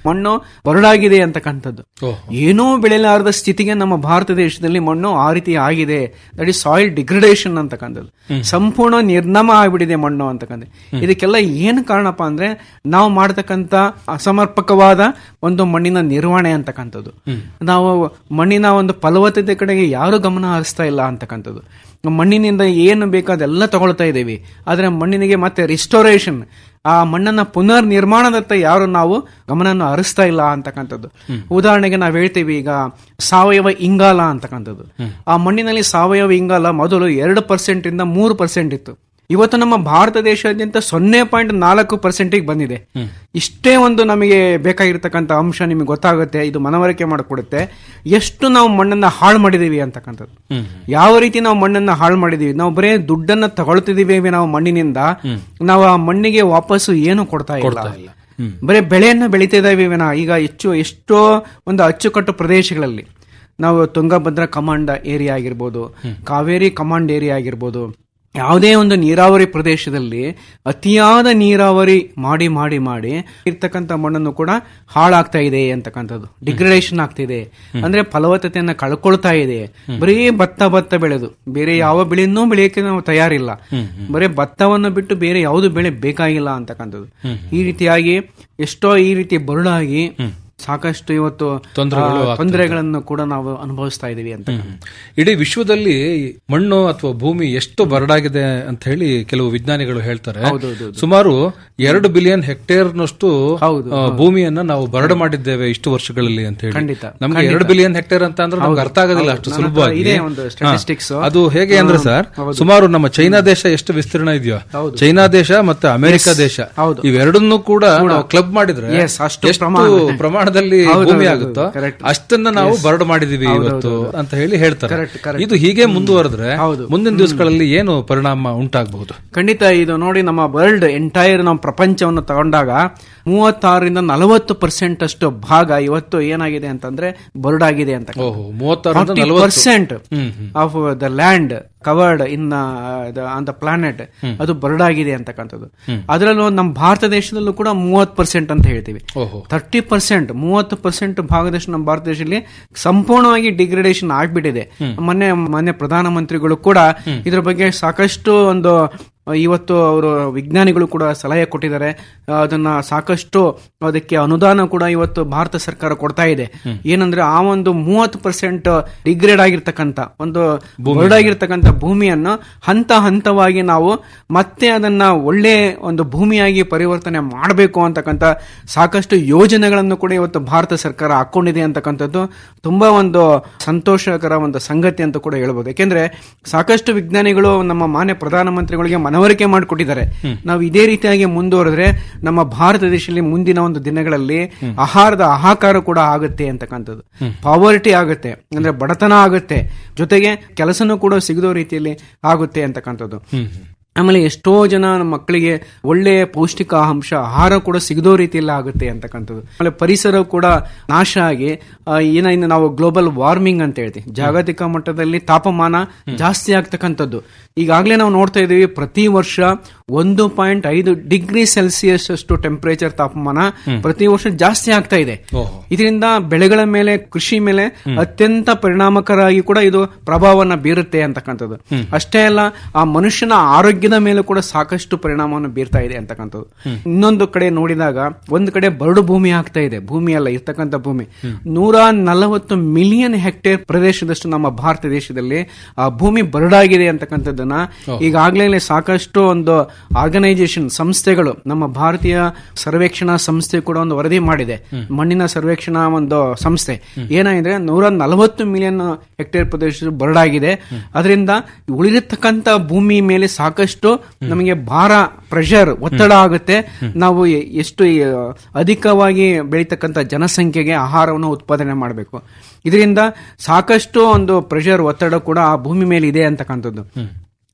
ಮಣ್ಣು ಬರಡಾಗಿದೆ ಅಂತಕ್ಕಂಥದ್ದು ಏನೂ ಬೆಳೆಯಲಾರದ ಸ್ಥಿತಿಗೆ ನಮ್ಮ ಭಾರತ ದೇಶದಲ್ಲಿ ಮಣ್ಣು ಆ ರೀತಿ ಆಗಿದೆ ದಟ್ ಇಸ್ ಸಾಯಿಲ್ ಡಿಗ್ರಡೇಷನ್ ಅಂತಕ್ಕಂಥದ್ದು ಸಂಪೂರ್ಣ ನಿರ್ನಾಮ ಆಗ್ಬಿಟ್ಟಿದೆ ಮಣ್ಣು ಅಂತಕ್ಕಂಥ ಇದಕ್ಕೆಲ್ಲ ಏನು ಕಾರಣಪ್ಪ ಅಂದ್ರೆ ನಾವು ಮಾಡತಕ್ಕಂತ ಅಸಮರ್ಪಕವಾದ ಒಂದು ಮಣ್ಣಿನ ನಿರ್ವಹಣೆ ಅಂತಕ್ಕಂಥದ್ದು ನಾವು ಮಣ್ಣಿನ ಒಂದು ಫಲವತ್ತತೆ ಕಡೆಗೆ ಯಾರು ಗಮನ ಹರಿಸ್ತಾ ಇಲ್ಲ ಅಂತಕ್ಕಂಥದ್ದು ಮಣ್ಣಿನಿಂದ ಏನು ಬೇಕೋ ಅದೆಲ್ಲ ತಗೊಳ್ತಾ ಇದ್ದೀವಿ ಆದ್ರೆ ಮಣ್ಣಿನಿಗೆ ಮತ್ತೆ ರಿಸ್ಟೋರೇಷನ್ ಆ ಮಣ್ಣನ್ನ ಪುನರ್ ನಿರ್ಮಾಣದತ್ತ ಯಾರು ನಾವು ಗಮನವನ್ನು ಹರಿಸ್ತಾ ಇಲ್ಲ ಅಂತಕ್ಕಂಥದ್ದು ಉದಾಹರಣೆಗೆ ನಾವು ಹೇಳ್ತೀವಿ ಈಗ ಸಾವಯವ ಇಂಗಾಲ ಅಂತಕ್ಕಂಥದ್ದು ಆ ಮಣ್ಣಿನಲ್ಲಿ ಸಾವಯವ ಇಂಗಾಲ ಮೊದಲು ಎರಡು ಪರ್ಸೆಂಟ್ ಇಂದ ಮೂರು ಪರ್ಸೆಂಟ್ ಇತ್ತು ಇವತ್ತು ನಮ್ಮ ಭಾರತ ದೇಶಾದ್ಯಂತ ಸೊನ್ನೆ ಪಾಯಿಂಟ್ ನಾಲ್ಕು ಪರ್ಸೆಂಟಿಗೆ ಬಂದಿದೆ ಇಷ್ಟೇ ಒಂದು ನಮಗೆ ಬೇಕಾಗಿರ್ತಕ್ಕಂಥ ಅಂಶ ನಿಮಗೆ ಗೊತ್ತಾಗುತ್ತೆ ಇದು ಮನವರಿಕೆ ಮಾಡಿಕೊಡುತ್ತೆ ಎಷ್ಟು ನಾವು ಮಣ್ಣನ್ನ ಹಾಳು ಮಾಡಿದೀವಿ ಅಂತಕ್ಕಂಥದ್ದು ಯಾವ ರೀತಿ ನಾವು ಮಣ್ಣನ್ನ ಹಾಳು ಮಾಡಿದೀವಿ ನಾವು ಬರೇ ದುಡ್ಡನ್ನ ತಗೊಳ್ತಿದೀವಿ ನಾವು ಮಣ್ಣಿನಿಂದ ನಾವು ಆ ಮಣ್ಣಿಗೆ ವಾಪಸ್ಸು ಏನು ಕೊಡ್ತಾ ಇಲ್ಲ ಬರೀ ಬೆಳೆಯನ್ನ ಬೆಳಿತಾ ಇದ್ದೇವೆ ವಿನ ಈಗ ಹೆಚ್ಚು ಎಷ್ಟೋ ಒಂದು ಅಚ್ಚುಕಟ್ಟು ಪ್ರದೇಶಗಳಲ್ಲಿ ನಾವು ತುಂಗಭದ್ರಾ ಕಮಾಂಡ್ ಏರಿಯಾ ಆಗಿರ್ಬೋದು ಕಾವೇರಿ ಕಮಾಂಡ್ ಏರಿಯಾ ಆಗಿರ್ಬೋದು ಯಾವುದೇ ಒಂದು ನೀರಾವರಿ ಪ್ರದೇಶದಲ್ಲಿ ಅತಿಯಾದ ನೀರಾವರಿ ಮಾಡಿ ಮಾಡಿ ಮಾಡಿ ಇರ್ತಕ್ಕಂಥ ಮಣ್ಣನ್ನು ಕೂಡ ಹಾಳಾಗ್ತಾ ಇದೆ ಅಂತಕ್ಕಂಥದ್ದು ಡಿಗ್ರೇಡೇಷನ್ ಆಗ್ತಿದೆ ಅಂದ್ರೆ ಫಲವತ್ತತೆಯನ್ನ ಕಳ್ಕೊಳ್ತಾ ಇದೆ ಬರೀ ಭತ್ತ ಭತ್ತ ಬೆಳೆದು ಬೇರೆ ಯಾವ ಬೆಳೆಯನ್ನೂ ಬೆಳೆಯಕ್ಕೆ ನಾವು ತಯಾರಿಲ್ಲ ಬರೀ ಭತ್ತವನ್ನು ಬಿಟ್ಟು ಬೇರೆ ಯಾವುದು ಬೆಳೆ ಬೇಕಾಗಿಲ್ಲ ಅಂತಕ್ಕಂಥದ್ದು ಈ ರೀತಿಯಾಗಿ ಎಷ್ಟೋ ಈ ರೀತಿ ಬರುಳಾಗಿ ಸಾಕಷ್ಟು ಇವತ್ತು ತೊಂದರೆಗಳು ಆ, ಆಗ್ತಾ ತೊಂದರೆಗಳನ್ನು ಕೂಡ ನಾವು ಅನುಭವಿಸ್ತಾ ಇದೀವಿ ಅಂತ ಇಡೀ ವಿಶ್ವದಲ್ಲಿ ಮಣ್ಣು ಅಥವಾ ಭೂಮಿ ಎಷ್ಟು ಬರಡಾಗಿದೆ ಅಂತ ಹೇಳಿ ಕೆಲವು ವಿಜ್ಞಾನಿಗಳು ಹೇಳ್ತಾರೆ ಸುಮಾರು ಎರಡು ಬಿಲಿಯನ್ ಹೆಕ್ಟೇರ್ನಷ್ಟು ಆ, ಭೂಮಿಯನ್ನ ನಾವು ಬರಡು ಮಾಡಿದ್ದೇವೆ ಇಷ್ಟು ವರ್ಷಗಳಲ್ಲಿ ಅಂತ ಹೇಳಿ ಖಂಡಿತ, ನಮ್ಗೆ ಖಂಡಿತ. ಎರಡು ಬಿಲಿಯನ್ ಹೆಕ್ಟೇರ್ ಅಂತ ಅಂದ್ರೆ ನಮ್ಗೆ ಹೌದು, ಅರ್ಥ ಆಗೋದಿಲ್ಲ ಹೌದು. ಅಷ್ಟು ನನ್ನ ಹತ್ರ ಸುಲಭವಾಗಿ ಇದೆ ಒಂದು statistics. ಹಾ. ಅದು ಹೇಗೆ ಅಂದ್ರೆ ಹ್ಮ್, ಸರ್ ಹೌದು. ಸುಮಾರು ನಮ್ಮ ಚೈನಾ ದೇಶ ಎಷ್ಟು ವಿಸ್ತೀರ್ಣ ಇದೆಯೋ ಹೌದು. ಚೈನಾ ದೇಶ ಮತ್ತೆ ಅಮೆರಿಕ ದೇಶ ಹೌದು. ಇವೆರಡನ್ನೂ ಕೂಡ ನಾವು ಕ್ಲಬ್ ಮಾಡಿದ್ರೆ Yes, ಅಷ್ಟು ಎಷ್ಟು ಪ್ರಮಾಣ. ಪ್ರಮಾಣದಲ್ಲಿ ಹೌದು, ಭೂಮಿ ಹೌದು, ಆಗುತ್ತೋ correct. ಅಷ್ಟನ್ನ ನಾವು Yes. ಬರಡು ಮಾಡಿದೀವಿ ಹೌದು, ಇವತ್ತು ಹೌದು, ಹೌದು. ಅಂತ ಹೇಳಿ ಹೇಳ್ತಾರೆ Correct, correct. ಇದು ಹೀಗೆ ಮುಂದುವರೆದ್ರೆ ಹೌದು. ಮುಂದಿನ ದಿವಸಗಳಲ್ಲಿ ಏನು ಪರಿಣಾಮ ಉಂಟಾಗಬಹುದು ಖಂಡಿತ ಇದು ನೋಡಿ ನಮ್ಮ ವರ್ಲ್ಡ್ ಎಂಟೈರ್ ನಮ್ಮ ಪ್ರಪಂಚವನ್ನು ತಗೊಂಡಾಗ ಮೂವತ್ತಾರರಿಂದ ನಲವತ್ತು ಪರ್ಸೆಂಟ್ ಅಷ್ಟು ಭಾಗ ಇವತ್ತು ಏನಾಗಿದೆ ಅಂತಂದ್ರೆ ಬರಡಾಗಿದೆ ಅಂತ ಓಹೋ ಮೂವತ್ತಾರರಿಂದ ನಲವತ್ತು percent of the land covered in on the planet ಅದು ಬರಡಾಗಿದೆ ಅಂತಕ್ಕಂಥದ್ದು ಅದರಲ್ಲೂ ನಮ್ಮ ಭಾರತ ದೇಶದಲ್ಲೂ ಕೂಡ ಮೂವತ್ತು ಪರ್ಸೆಂಟ್ ಅಂತ ಹೇಳ್ತೀವಿ ಓಹೋ ತರ್ಟಿ ಪರ್ಸೆಂಟ್ ಮೂವತ್ತು ಪರ್ಸೆಂಟ್ ಭಾಗದಷ್ಟು ನಮ್ಮ ಭಾರತ ದೇಶದಲ್ಲಿ ಸಂಪೂರ್ಣವಾಗಿ ಡಿಗ್ರೇಡೇಷನ್ ಆಗ್ಬಿಟ್ಟಿದೆ ಮೊನ್ನೆ ಮೊನ್ನೆ ಪ್ರಧಾನಮಂತ್ರಿಗಳು ಕೂಡ ಇದ್ರ ಬಗ್ಗೆ ಸಾಕಷ್ಟು ಒಂದು ಇವತ್ತು ಅವರು ವಿಜ್ಞಾನಿಗಳು ಕೂಡ ಸಲಹೆ ಕೊಟ್ಟಿದ್ದಾರೆ ಆ, ಅದನ್ನ ಸಾಕಷ್ಟು ಅದಕ್ಕೆ ಅನುದಾನ ಕೂಡ ಇವತ್ತು ಭಾರತ ಸರ್ಕಾರ ಕೊಡ್ತಾ ಇದೆ ಏನಂದ್ರೆ ಆ ಒಂದು ಮೂವತ್ತು ಪರ್ಸೆಂಟ್ ಡಿಗ್ರೇಡ್ ಆಗಿರ್ತಕ್ಕಂಥ ಒಂದು ಬರಡಾಗಿರ್ತಕ್ಕಂಥ ಭೂಮಿಯನ್ನು ಹಂತ ಹಂತವಾಗಿ ನಾವು ಮತ್ತೆ ಅದನ್ನ ಒಳ್ಳೆ ಒಂದು ಭೂಮಿಯಾಗಿ ಪರಿವರ್ತನೆ ಮಾಡಬೇಕು ಅಂತಕ್ಕಂಥ ಸಾಕಷ್ಟು ಯೋಜನೆಗಳನ್ನು ಕೂಡ ಇವತ್ತು ಭಾರತ ಸರ್ಕಾರ ಹಾಕೊಂಡಿದೆ ಅಂತಕ್ಕಂಥದ್ದು ತುಂಬಾ ಒಂದು ಸಂತೋಷಕರ ಒಂದು ಸಂಗತಿ ಅಂತ ಕೂಡ ಹೇಳ್ಬೋದು ಯಾಕೆಂದ್ರೆ ಸಾಕಷ್ಟು ವಿಜ್ಞಾನಿಗಳು ನಮ್ಮ ಮಾನ್ಯ ಪ್ರಧಾನಮಂತ್ರಿಗಳಿಗೆ ಮನವರಿಕೆ ಮಾಡಿಕೊಟ್ಟಿದ್ದಾರೆ ನಾವು ಇದೇ ರೀತಿಯಾಗಿ ಮುಂದುವರೆದ್ರೆ ನಮ್ಮ ಭಾರತ ದೇಶದಲ್ಲಿ ಮುಂದಿನ ಒಂದು ದಿನಗಳಲ್ಲಿ ಆಹಾರದ ಹಾಹಾಕಾರ ಕೂಡ ಆಗುತ್ತೆ ಅಂತಕ್ಕಂಥದ್ದು ಪಾವರ್ಟಿ ಆಗುತ್ತೆ ಅಂದ್ರೆ ಬಡತನ ಆಗುತ್ತೆ ಜೊತೆಗೆ ಕೆಲಸನೂ ಕೂಡ ಸಿಗದೋ ರೀತಿಯಲ್ಲಿ ಆಗುತ್ತೆ ಅಂತಕ್ಕಂಥದ್ದು ಆಮೇಲೆ ಎಷ್ಟೋ ಜನ ನಮ್ಮ ಮಕ್ಕಳಿಗೆ ಒಳ್ಳೆಯ ಪೌಷ್ಟಿಕಾಂಶ ಆಹಾರ ಕೂಡ ಸಿಗದೋ ರೀತಿಯಲ್ಲಿ ಆಗುತ್ತೆ ಅಂತಕ್ಕಂಥದ್ದು ಆಮೇಲೆ ಪರಿಸರ ಕೂಡ ನಾಶ ಆಗಿ ಆ, ಏನ ಇನ್ನು ನಾವು ಗ್ಲೋಬಲ್ ವಾರ್ಮಿಂಗ್ ಅಂತ ಹೇಳ್ತೀವಿ ಜಾಗತಿಕ ಮಟ್ಟದಲ್ಲಿ ತಾಪಮಾನ ಜಾಸ್ತಿ ಆಗ್ತಕ್ಕಂಥದ್ದು ಈಗಾಗಲೇ ನಾವು ನೋಡ್ತಾ ಇದ್ದೀವಿ ಪ್ರತಿ ವರ್ಷ ಒಂದು ಪಾಯಿಂಟ್ ಐದು ಡಿಗ್ರಿ ಸೆಲ್ಸಿಯಸ್ ಅಷ್ಟು ಟೆಂಪರೇಚರ್ ತಾಪಮಾನ ಪ್ರತಿ ವರ್ಷ ಜಾಸ್ತಿ ಆಗ್ತಾ ಇದೆ ಇದರಿಂದ ಬೆಳೆಗಳ ಮೇಲೆ ಕೃಷಿ ಮೇಲೆ ಅತ್ಯಂತ ಪರಿಣಾಮಕಾರಿಯಾಗಿ ಕೂಡ ಇದು ಪ್ರಭಾವವನ್ನು ಬೀರುತ್ತೆ ಅಂತಕ್ಕಂಥದ್ದು ಅಷ್ಟೇ ಅಲ್ಲ ಆ ಮನುಷ್ಯನ ಆರೋಗ್ಯದ ಮೇಲೆ ಕೂಡ ಸಾಕಷ್ಟು ಪರಿಣಾಮವನ್ನು ಬೀರ್ತಾ ಇದೆ ಅಂತಕ್ಕಂಥದ್ದು ಇನ್ನೊಂದು ಕಡೆ ನೋಡಿದಾಗ ಒಂದು ಕಡೆ ಬರಡು ಭೂಮಿ ಆಗ್ತಾ ಇದೆ ಭೂಮಿ ಅಲ್ಲ ಇರ್ತಕ್ಕಂಥ ಭೂಮಿ ನೂರ ನಲವತ್ತು ಮಿಲಿಯನ್ ಹೆಕ್ಟೇರ್ ಪ್ರದೇಶದಷ್ಟು ನಮ್ಮ ಭಾರತ ದೇಶದಲ್ಲಿ ಆ ಭೂಮಿ ಬರಡಾಗಿದೆ ಅಂತಕ್ಕಂಥದ್ದನ್ನ ಈಗಾಗಲೇ ಸಾಕಷ್ಟು ಒಂದು ಆರ್ಗನೈಸೇಷನ್ ಸಂಸ್ಥೆಗಳು ನಮ್ಮ ಭಾರತೀಯ ಸರ್ವೇಕ್ಷಣಾ ಸಂಸ್ಥೆ ಕೂಡ ಒಂದು ವರದಿ ಮಾಡಿದೆ ಮಣ್ಣಿನ ಸರ್ವೇಕ್ಷಣಾ ಒಂದು ಸಂಸ್ಥೆ ಏನಾಗಿದೆ ನೂರ ನಲವತ್ತು ಮಿಲಿಯನ್ ಹೆಕ್ಟೇರ್ ಪ್ರದೇಶ ಬರಡಾಗಿದೆ ಅದರಿಂದ ಉಳಿದಿರ್ತಕ್ಕಂಥ ಭೂಮಿ ಮೇಲೆ ಸಾಕಷ್ಟು ನಮಗೆ ಭಾರ ಪ್ರೆಷರ್ ಒತ್ತಡ ಆಗುತ್ತೆ ನಾವು ಎ- ಎಷ್ಟು ಈ, ಅಧಿಕವಾಗಿ ಬೆಳೀತಕ್ಕಂಥ ಜನಸಂಖ್ಯೆಗೆ ಆಹಾರವನ್ನು ಉತ್ಪಾದನೆ ಮಾಡಬೇಕು ಇದರಿಂದ ಸಾಕಷ್ಟು ಒಂದು ಪ್ರೆಷರ್ ಒತ್ತಡ ಕೂಡ ಆ ಭೂಮಿ ಮೇಲೆ ಇದೆ ಅಂತಕ್ಕಂಥದ್ದು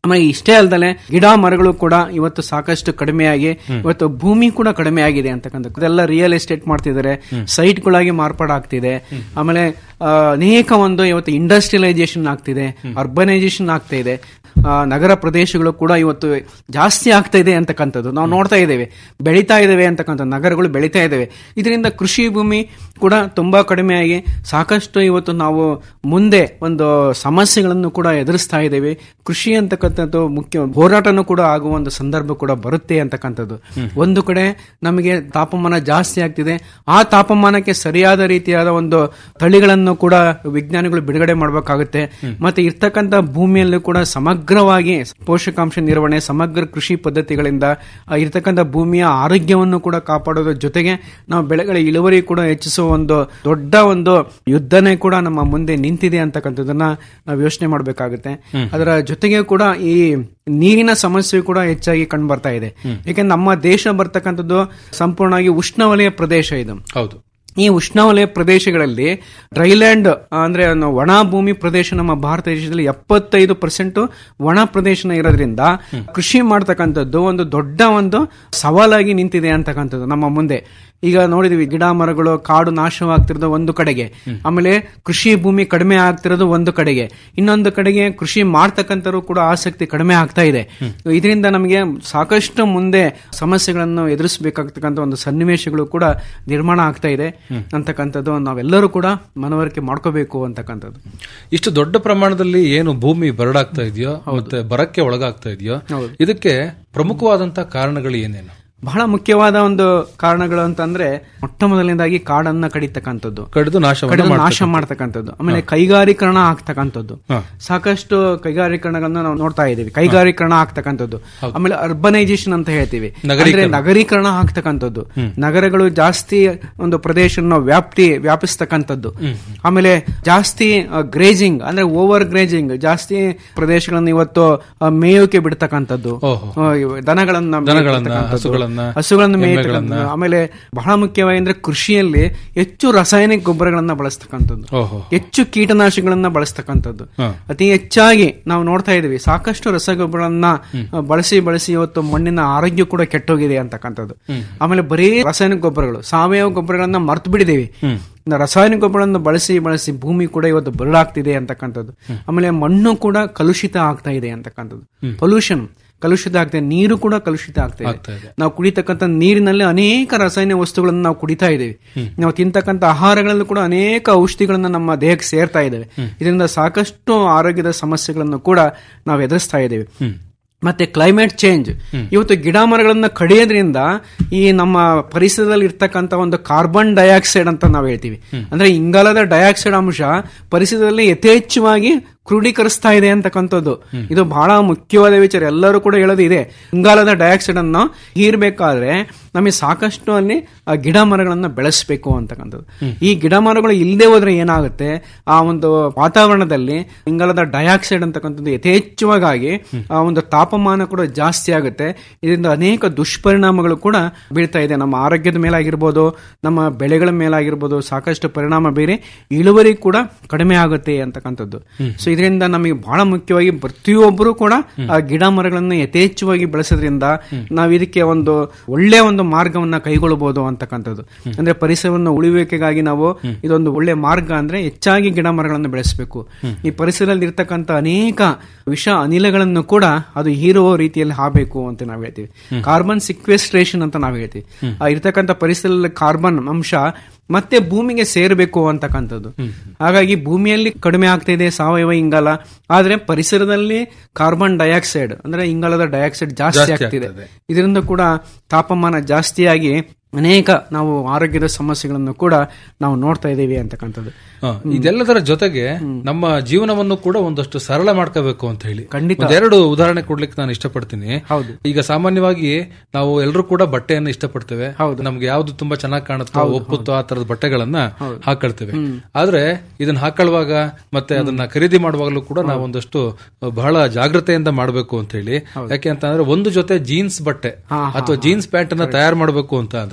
ಆಮೇಲೆ ಇಷ್ಟೇ ಅಲ್ದಲೆ ಗಿಡ ಮರಗಳು ಕೂಡ ಇವತ್ತು ಸಾಕಷ್ಟು ಕಡಿಮೆಯಾಗಿ ಇವತ್ತು ಭೂಮಿ ಕೂಡ ಕಡಿಮೆ ಆಗಿದೆ ಅಂತಕ್ಕಂಥ ಅದೆಲ್ಲ ರಿಯಲ್ ಎಸ್ಟೇಟ್ ಮಾಡ್ತಿದ್ದಾರೆ ಸೈಟ್ಗಳಾಗಿ ಮಾರ್ಪಾಡಾಗ್ತಿದೆ ಆಮೇಲೆ ಆ, ಅನೇಕ ಒಂದು ಇವತ್ತು ಇಂಡಸ್ಟ್ರಿಯಲೈಸೇಷನ್ ಆಗ್ತಿದೆ ಅರ್ಬನೈಸೇಷನ್ ಆಗ್ತಾ ಇದೆ ಆ, ನಗರ ಪ್ರದೇಶಗಳು ಕೂಡ ಇವತ್ತು ಜಾಸ್ತಿ ಆಗ್ತಾ ಇದೆ ಅಂತಕ್ಕಂಥದ್ದು ನಾವು ನೋಡ್ತಾ ಇದ್ದೇವೆ ಬೆಳೀತಾ ಇದ್ದೇವೆ ಅಂತಕ್ಕಂಥ ನಗರಗಳು ಬೆಳೀತಾ ಇದ್ದೇವೆ ಇದರಿಂದ ಕೃಷಿ ಭೂಮಿ ಕೂಡ ತುಂಬಾ ಕಡಿಮೆಯಾಗಿ ಸಾಕಷ್ಟು ಇವತ್ತು ನಾವು ಮುಂದೆ ಒಂದು ಸಮಸ್ಯೆಗಳನ್ನು ಕೂಡ ಎದುರಿಸ್ತಾ ಇದ್ದೇವೆ ಕೃಷಿ ಅಂತಕ್ಕಂಥದ್ದು ಮುಖ್ಯ ಹೋರಾಟನೂ ಕೂಡ ಆಗುವ ಒಂದು ಸಂದರ್ಭ ಕೂಡ ಬರುತ್ತೆ ಅಂತಕ್ಕಂಥದ್ದು ಒಂದು ಕಡೆ ನಮಗೆ ತಾಪಮಾನ ಜಾಸ್ತಿ ಆಗ್ತಿದೆ ಆ ತಾಪಮಾನಕ್ಕೆ ಸರಿಯಾದ ರೀತಿಯಾದ ಒಂದು ತಳಿಗಳನ್ನು ಕೂಡ ವಿಜ್ಞಾನಿಗಳು ಬಿಡುಗಡೆ ಮಾಡಬೇಕಾಗುತ್ತೆ ಮತ್ತೆ ಇರ್ತಕ್ಕಂಥ ಭೂಮಿಯಲ್ಲೂ ಕೂಡ ಸಮಗ್ರವಾಗಿ ಪೋಷಕಾಂಶ ನಿರ್ವಹಣೆ ಸಮಗ್ರ ಕೃಷಿ ಪದ್ಧತಿಗಳಿಂದ ಆ ಇರ್ತಕ್ಕಂಥ ಭೂಮಿಯ ಆರೋಗ್ಯವನ್ನು ಕೂಡ ಕಾಪಾಡೋದ್ರ ಜೊತೆಗೆ ನಾವು ಬೆಳೆಗಳ ಇಳುವರಿ ಕೂಡ ಹೆಚ್ಚಿಸುವ ಒಂದು ದೊಡ್ಡ ಒಂದು ಯುದ್ಧನೇ ಕೂಡ ನಮ್ಮ ಮುಂದೆ ನಿಂತಿದೆ ಅಂತಕ್ಕಂಥದ್ದನ್ನ ನಾವು ಯೋಚನೆ ಮಾಡಬೇಕಾಗುತ್ತೆ ಅದರ ಜೊತೆಗೆ ಕೂಡ ಈ ನೀರಿನ ಸಮಸ್ಯೆ ಕೂಡ ಹೆಚ್ಚಾಗಿ ಕಂಡು ಬರ್ತಾ ಇದೆ ಯಾಕೆಂದ್ರೆ ನಮ್ಮ ದೇಶ ಬರ್ತಕ್ಕಂಥದ್ದು ಸಂಪೂರ್ಣವಾಗಿ ಉಷ್ಣವಲಯ ಪ್ರದೇಶ ಇದು ಹೌದು ಈ ಉಷ್ಣವಲಯ ಪ್ರದೇಶಗಳಲ್ಲಿ ಡ್ರೈಲ್ಯಾಂಡ್ ಅಂದ್ರೆ ಏನು ಒಣ ಭೂಮಿ ಪ್ರದೇಶ ನಮ್ಮ ಭಾರತ ದೇಶದಲ್ಲಿ ಎಪ್ಪತ್ತೈದು ಪರ್ಸೆಂಟ್ ಒಣ ಪ್ರದೇಶನ ಇರೋದ್ರಿಂದ ಕೃಷಿ ಮಾಡ್ತಕ್ಕಂಥದ್ದು ಒಂದು ದೊಡ್ಡ ಒಂದು ಸವಾಲಾಗಿ ನಿಂತಿದೆ ಅಂತಕ್ಕಂಥದ್ದು ನಮ್ಮ ಮುಂದೆ ಈಗ ನೋಡಿದ್ವಿ ಗಿಡ ಮರಗಳು ಕಾಡು ನಾಶವಾಗ್ತಿರೋದು ಒಂದು ಕಡೆಗೆ ಆಮೇಲೆ ಕೃಷಿ ಭೂಮಿ ಕಡಿಮೆ ಆಗ್ತಿರೋದು ಒಂದು ಕಡೆಗೆ ಇನ್ನೊಂದು ಕಡೆಗೆ ಕೃಷಿ ಮಾಡ್ತಕ್ಕಂಥವ್ರು ಕೂಡ ಆಸಕ್ತಿ ಕಡಿಮೆ ಆಗ್ತಾ ಇದೆ ಇದರಿಂದ ನಮಗೆ ಸಾಕಷ್ಟು ಮುಂದೆ ಸಮಸ್ಯೆಗಳನ್ನು ಎದುರಿಸಬೇಕಾಗ್ತಕ್ಕಂಥ ಒಂದು ಸನ್ನಿವೇಶಗಳು ಕೂಡ ನಿರ್ಮಾಣ ಆಗ್ತಾ ಇದೆ ಅಂತಕ್ಕಂಥದ್ದು ನಾವೆಲ್ಲರೂ ಕೂಡ ಮನವರಿಕೆ ಮಾಡ್ಕೋಬೇಕು ಅಂತಕ್ಕಂಥದ್ದು ಇಷ್ಟು ದೊಡ್ಡ ಪ್ರಮಾಣದಲ್ಲಿ ಏನು ಭೂಮಿ ಬರಡಾಗ್ತಾ ಇದೆಯೋ ಮತ್ತೆ ಬರಕ್ಕೆ ಒಳಗಾಗ್ತಾ ಇದೆಯೋ ಇದಕ್ಕೆ ಪ್ರಮುಖವಾದಂತಹ ಕಾರಣಗಳು ಏನೇನು ಬಹಳ ಮುಖ್ಯವಾದ ಒಂದು ಕಾರಣಗಳು ಅಂತಂದ್ರೆ ಮೊಟ್ಟ ಮೊದಲನೇದಾಗಿ ಕಾಡನ್ನ ಕಡಿತಕ್ಕಂಥದ್ದು ಕಡಿದು ನಾಶವನ್ನ ಕಡಿದು ನಾಶ ಮಾಡ್ತಕ್ಕಂಥದ್ದು. ಮಾಡ್ತಕ್ಕಂಥದ್ದು ಆಮೇಲೆ ಕೈಗಾರೀಕರಣ ಆಗ್ತಕ್ಕಂಥದ್ದು ಹಾ. ಸಾಕಷ್ಟು ಕೈಗಾರೀಕರಣಗಳನ್ನ ನಾವು ನೋಡ್ತಾ ಇದ್ದೀವಿ ಕೈಗಾರೀಕರಣ ಆಗ್ತಕ್ಕಂಥದ್ದು ಆಮೇಲೆ ಅರ್ಬನೈಸೇಷನ್ ಅಂತ ಹೇಳ್ತೀವಿ ಅಂದ್ರೆ ನಗರೀಕರಣ. ನಗರೀಕರಣ ಆಗ್ತಕ್ಕಂಥದ್ದು ನಗರಗಳು ಜಾಸ್ತಿ ಒಂದು ಪ್ರದೇಶನ ವ್ಯಾಪ್ತಿ ವ್ಯಾಪಿಸ್ತಕ್ಕಂಥದ್ದು ಆಮೇಲೆ ಜಾಸ್ತಿ ಗ್ರೇಜಿಂಗ್ ಅಂದ್ರೆ ಓವರ್ ಗ್ರೇಜಿಂಗ್ ಜಾಸ್ತಿ ಪ್ರದೇಶಗಳನ್ನು ಇವತ್ತು ಆ, ಮೇಯೋಕೆ ಬಿಡ್ತಕ್ಕಂಥದ್ದು ಓಹೋ. ಆ, ಇವ- ದನಗಳನ್ನ ದನಗಳನ್ನ, ಮೇಯ್ತಕ್ಕಂಥದ್ದು. ಹಸುಗಳನ್ನ, ಹಸುಗಳನ್ನ ಎಮ್ಮೆಗಳನ್ನ. ಮೇಯ್ತಕ್ಕಂಥದ್ದು. ಆಮೇಲೆ ಬಹಳ ಮುಖ್ಯವಾಗಿ ಅಂದ್ರೆ ಕೃಷಿಯಲ್ಲಿ ಹೆಚ್ಚು ರಾಸಾಯನಿಕ ಗೊಬ್ಬರಗಳನ್ನ ಬಳಸ್ತಕ್ಕಂಥದ್ದು ಓಹೋ ಹೆಚ್ಚು ಕೀಟನಾಶಕಗಳನ್ನ ಬಳಸ್ತಕ್ಕಂಥದ್ದು ಹಾ. ಅತಿ ಹೆಚ್ಚಾಗಿ ನಾವು ನೋಡ್ತಾ ಇದೀವಿ ಸಾಕಷ್ಟು ರಸಗೊಬ್ಬರಗಳನ್ನ ಆ, ಬಳಸಿ ಬಳಸಿ ಇವತ್ತು ಮಣ್ಣಿನ ಆರೋಗ್ಯ ಕೂಡ ಕೆಟ್ಟೋಗಿದೆ ಅಂತಕ್ಕಂಥದ್ದು ಆಮೇಲೆ ಬರೀ ರಾಸಾಯನಿಕ ಗೊಬ್ಬರಗಳು ಸಾವಯವ ಗೊಬ್ಬರಗಳನ್ನ ಮರ್ತು ಬಿಡಿದೀವಿ ಇನ್ನು ರಾಸಾಯನಿಕ ಗೊಬ್ಬರಗಳನ್ನು ಬಳಸಿ ಬಳಸಿ ಭೂಮಿ ಕೂಡ ಇವತ್ತು ಬರಡಾಗ್ತಿದೆ ಅಂತಕ್ಕಂಥದ್ದು ಆಮೇಲೆ ಮಣ್ಣು ಕೂಡ ಕಲುಷಿತ ಆಗ್ತಾ ಇದೆ ಅಂತಕ್ಕಂಥದ್ದು ಪೊಲ್ಯೂಷನ್ ಕಲುಷಿತ ಆಗ್ತಾ ಇದೆ ನೀರು ಕೂಡ ಕಲುಷಿತ ಆಗ್ತಾ ಆಗ್ತಾ ಇದೆ ಇದೆ. ನಾವು ಕುಡಿತಕ್ಕಂಥ ನೀರಿನಲ್ಲಿ ಅನೇಕ ರಾಸಾಯನಿಕ ವಸ್ತುಗಳನ್ನು ನಾವು ಕುಡಿತಾ ಇದ್ದೇವೆ ನಾವು ತಿಂತಕ್ಕಂಥ ಆಹಾರಗಳಲ್ಲೂ ಕೂಡ ಅನೇಕ ಔಷಧಿಗಳನ್ನ ನಮ್ಮ ದೇಹಕ್ಕೆ ಸೇರ್ತಾ ಇದ್ದೇವೆ ಇದರಿಂದ ಸಾಕಷ್ಟು ಆರೋಗ್ಯದ ಸಮಸ್ಯೆಗಳನ್ನು ಕೂಡ ನಾವು ಎದುರಿಸ್ತಾ ಇದ್ದೇವೆ ಮತ್ತೆ ಕ್ಲೈಮೇಟ್ ಚೇಂಜ್ ಇವತ್ತು ಗಿಡ ಮರಗಳನ್ನ ಕಡಿಯೋದ್ರಿಂದ ಈ ನಮ್ಮ ಪರಿಸರದಲ್ಲಿ ಇರ್ತಕ್ಕಂಥ ಒಂದು ಕಾರ್ಬನ್ ಡೈಆಕ್ಸೈಡ್ ಅಂತ ನಾವು ಹೇಳ್ತೀವಿ ಅಂದ್ರೆ ಇಂಗಾಲದ ಡೈಆಕ್ಸೈಡ್ ಅಂಶ ಪರಿಸರದಲ್ಲಿ ಯಥೇಚ್ಛವಾಗಿ ಕ್ರೋಢೀಕರಿಸ್ತಾ ಇದೆ ಅಂತಕ್ಕಂಥದ್ದು ಇದು ಬಹಳ ಮುಖ್ಯವಾದ ವಿಚಾರ ಎಲ್ಲರೂ ಕೂಡ ಹೇಳೋದು ಇದೆ ಇಂಗಾಲದ ಡೈಆಕ್ಸೈಡ್ ಅನ್ನು ಹೀರ್ಬೇಕಾದ್ರೆ ನಮಗೆ ಸಾಕಷ್ಟು ಅಲ್ಲಿ ಆ ಗಿಡ ಮರಗಳನ್ನ ಬೆಳೆಸಬೇಕು ಅಂತಕ್ಕಂಥದ್ದು ಈ ಗಿಡ ಮರಗಳು ಇಲ್ಲದೆ ಹೋದ್ರೆ ಏನಾಗುತ್ತೆ ಆ ಒಂದು ವಾತಾವರಣದಲ್ಲಿ ಇಂಗಾಲದ ಡೈಆಕ್ಸೈಡ್ ಅಂತಕ್ಕಂಥದ್ದು ಯಥೇಚ್ಛವಾಗಿ ಆ ಒಂದು ತಾಪಮಾನ ಕೂಡ ಜಾಸ್ತಿ ಆಗುತ್ತೆ ಇದರಿಂದ ಅನೇಕ ದುಷ್ಪರಿಣಾಮಗಳು ಕೂಡ ಬೀಳ್ತಾ ಇದೆ ನಮ್ಮ ಆರೋಗ್ಯದ ಮೇಲಾಗಿರ್ಬೋದು ನಮ್ಮ ಬೆಳೆಗಳ ಮೇಲಾಗಿರ್ಬೋದು ಸಾಕಷ್ಟು ಪರಿಣಾಮ ಬೇರೆ ಇಳುವರಿ ಕೂಡ ಕಡಿಮೆ ಆಗುತ್ತೆ ಅಂತಕ್ಕಂಥದ್ದು ಸೊ ಇದರಿಂದ ನಮಗೆ ಬಹಳ ಮುಖ್ಯವಾಗಿ ಪ್ರತಿಯೊಬ್ಬರು ಕೂಡ ಆ ಗಿಡ ಮರಗಳನ್ನ ಯಥೇಚ್ಛವಾಗಿ ಬೆಳೆಸೋದ್ರಿಂದ ನಾವು ಇದಕ್ಕೆ ಒಂದು ಒಳ್ಳೆ ಒಂದು ಮಾರ್ಗವನ್ನ ಕೈಗೊಳ್ಳಬಹುದು ಅಂತಕ್ಕಂಥದ್ದು ಅಂದ್ರೆ ಪರಿಸರವನ್ನು ಉಳಿವಿಕೆಗಾಗಿ ನಾವು ಇದೊಂದು ಒಳ್ಳೆ ಮಾರ್ಗ ಅಂದ್ರೆ ಹೆಚ್ಚಾಗಿ ಗಿಡ ಮರಗಳನ್ನು ಬೆಳೆಸಬೇಕು ಈ ಪರಿಸರದಲ್ಲಿ ಇರ್ತಕ್ಕಂಥ ಅನೇಕ ವಿಷ ಅನಿಲಗಳನ್ನು ಕೂಡ ಅದು ಹೀರುವ ರೀತಿಯಲ್ಲಿ ಹಾಬೇಕು ಅಂತ ನಾವು ಹೇಳ್ತೀವಿ ಕಾರ್ಬನ್ ಸಿಕ್ವೆಸ್ಟ್ರೇಷನ್ ಅಂತ ನಾವು ಹೇಳ್ತೀವಿ ಆ ಇರ್ತಕ್ಕಂಥ ಪರಿಸರದಲ್ಲಿ ಕಾರ್ಬನ್ ಅಂಶ ಮತ್ತೆ ಭೂಮಿಗೆ ಸೇರಬೇಕು ಅಂತಕ್ಕಂಥದ್ದು ಹಾಗಾಗಿ ಭೂಮಿಯಲ್ಲಿ ಕಡಿಮೆ ಆಗ್ತಾ ಇದೆ ಸಾವಯವ ಇಂಗಾಲ ಆದ್ರೆ ಪರಿಸರದಲ್ಲಿ ಕಾರ್ಬನ್ ಡೈಆಕ್ಸೈಡ್ ಅಂದ್ರೆ ಇಂಗಾಲದ ಡೈಆಕ್ಸೈಡ್ ಜಾಸ್ತಿ ಜಾಸ್ತಿ ಆಗ್ತಿದೆ ಆಗ್ತದೆ. ಇದರಿಂದ ಕೂಡ ತಾಪಮಾನ ಜಾಸ್ತಿಯಾಗಿ ಅನೇಕ ನಾವು ಆರೋಗ್ಯದ ಸಮಸ್ಯೆಗಳನ್ನು ಕೂಡ ನಾವು ನೋಡ್ತಾ ಇದ್ದೀವಿ ಅಂತಕ್ಕಂಥದ್ದು ಹ, ಇದೆಲ್ಲದರ ಜೊತೆಗೆ ನಮ್ಮ ಜೀವನವನ್ನು ಕೂಡ ಒಂದಷ್ಟು ಸರಳ ಮಾಡ್ಕೋಬೇಕು ಅಂತ ಹೇಳಿ ಖಂಡಿತ. ಒಂದೆರಡು ಉದಾಹರಣೆ ಕೊಡ್ಲಿಕ್ಕೆ ನಾನು ಇಷ್ಟಪಡ್ತೀನಿ ಹೌದು. ಈಗ ಸಾಮಾನ್ಯವಾಗಿ ನಾವು ಎಲ್ಲರೂ ಕೂಡ ಬಟ್ಟೆಯನ್ನು ಇಷ್ಟಪಡ್ತೇವೆ ಹೌದು. ನಮ್ಗೆ ಯಾವ್ದು ತುಂಬಾ ಚೆನ್ನಾಗಿ ಕಾಣುತ್ತೋ ಒಪ್ಪುತ್ತೋ ಆ ತರದ ಬಟ್ಟೆಗಳನ್ನ ಹಾಕೊಳ್ತೇವೆ ಆದ್ರೆ ಇದನ್ನ ಹಾಕೊಳ್ಳುವಾಗ ಮತ್ತೆ ಅದನ್ನ ಖರೀದಿ ಮಾಡುವಾಗಲೂ ಕೂಡ ನಾವು ಒಂದಷ್ಟು ಬಹಳ ಜಾಗ್ರತೆಯಿಂದ ಮಾಡಬೇಕು ಅಂತ ಹೇಳಿ ಯಾಕೆ ಅಂತ ಅಂದ್ರೆ ಒಂದು ಜೊತೆ ಜೀನ್ಸ್ ಬಟ್ಟೆ ಅಥವಾ ಜೀನ್ಸ್ ಪ್ಯಾಂಟ್ ಅನ್ನ ತಯಾರು ಮಾಡಬೇಕು ಅಂತ ಅಂದ್ರೆ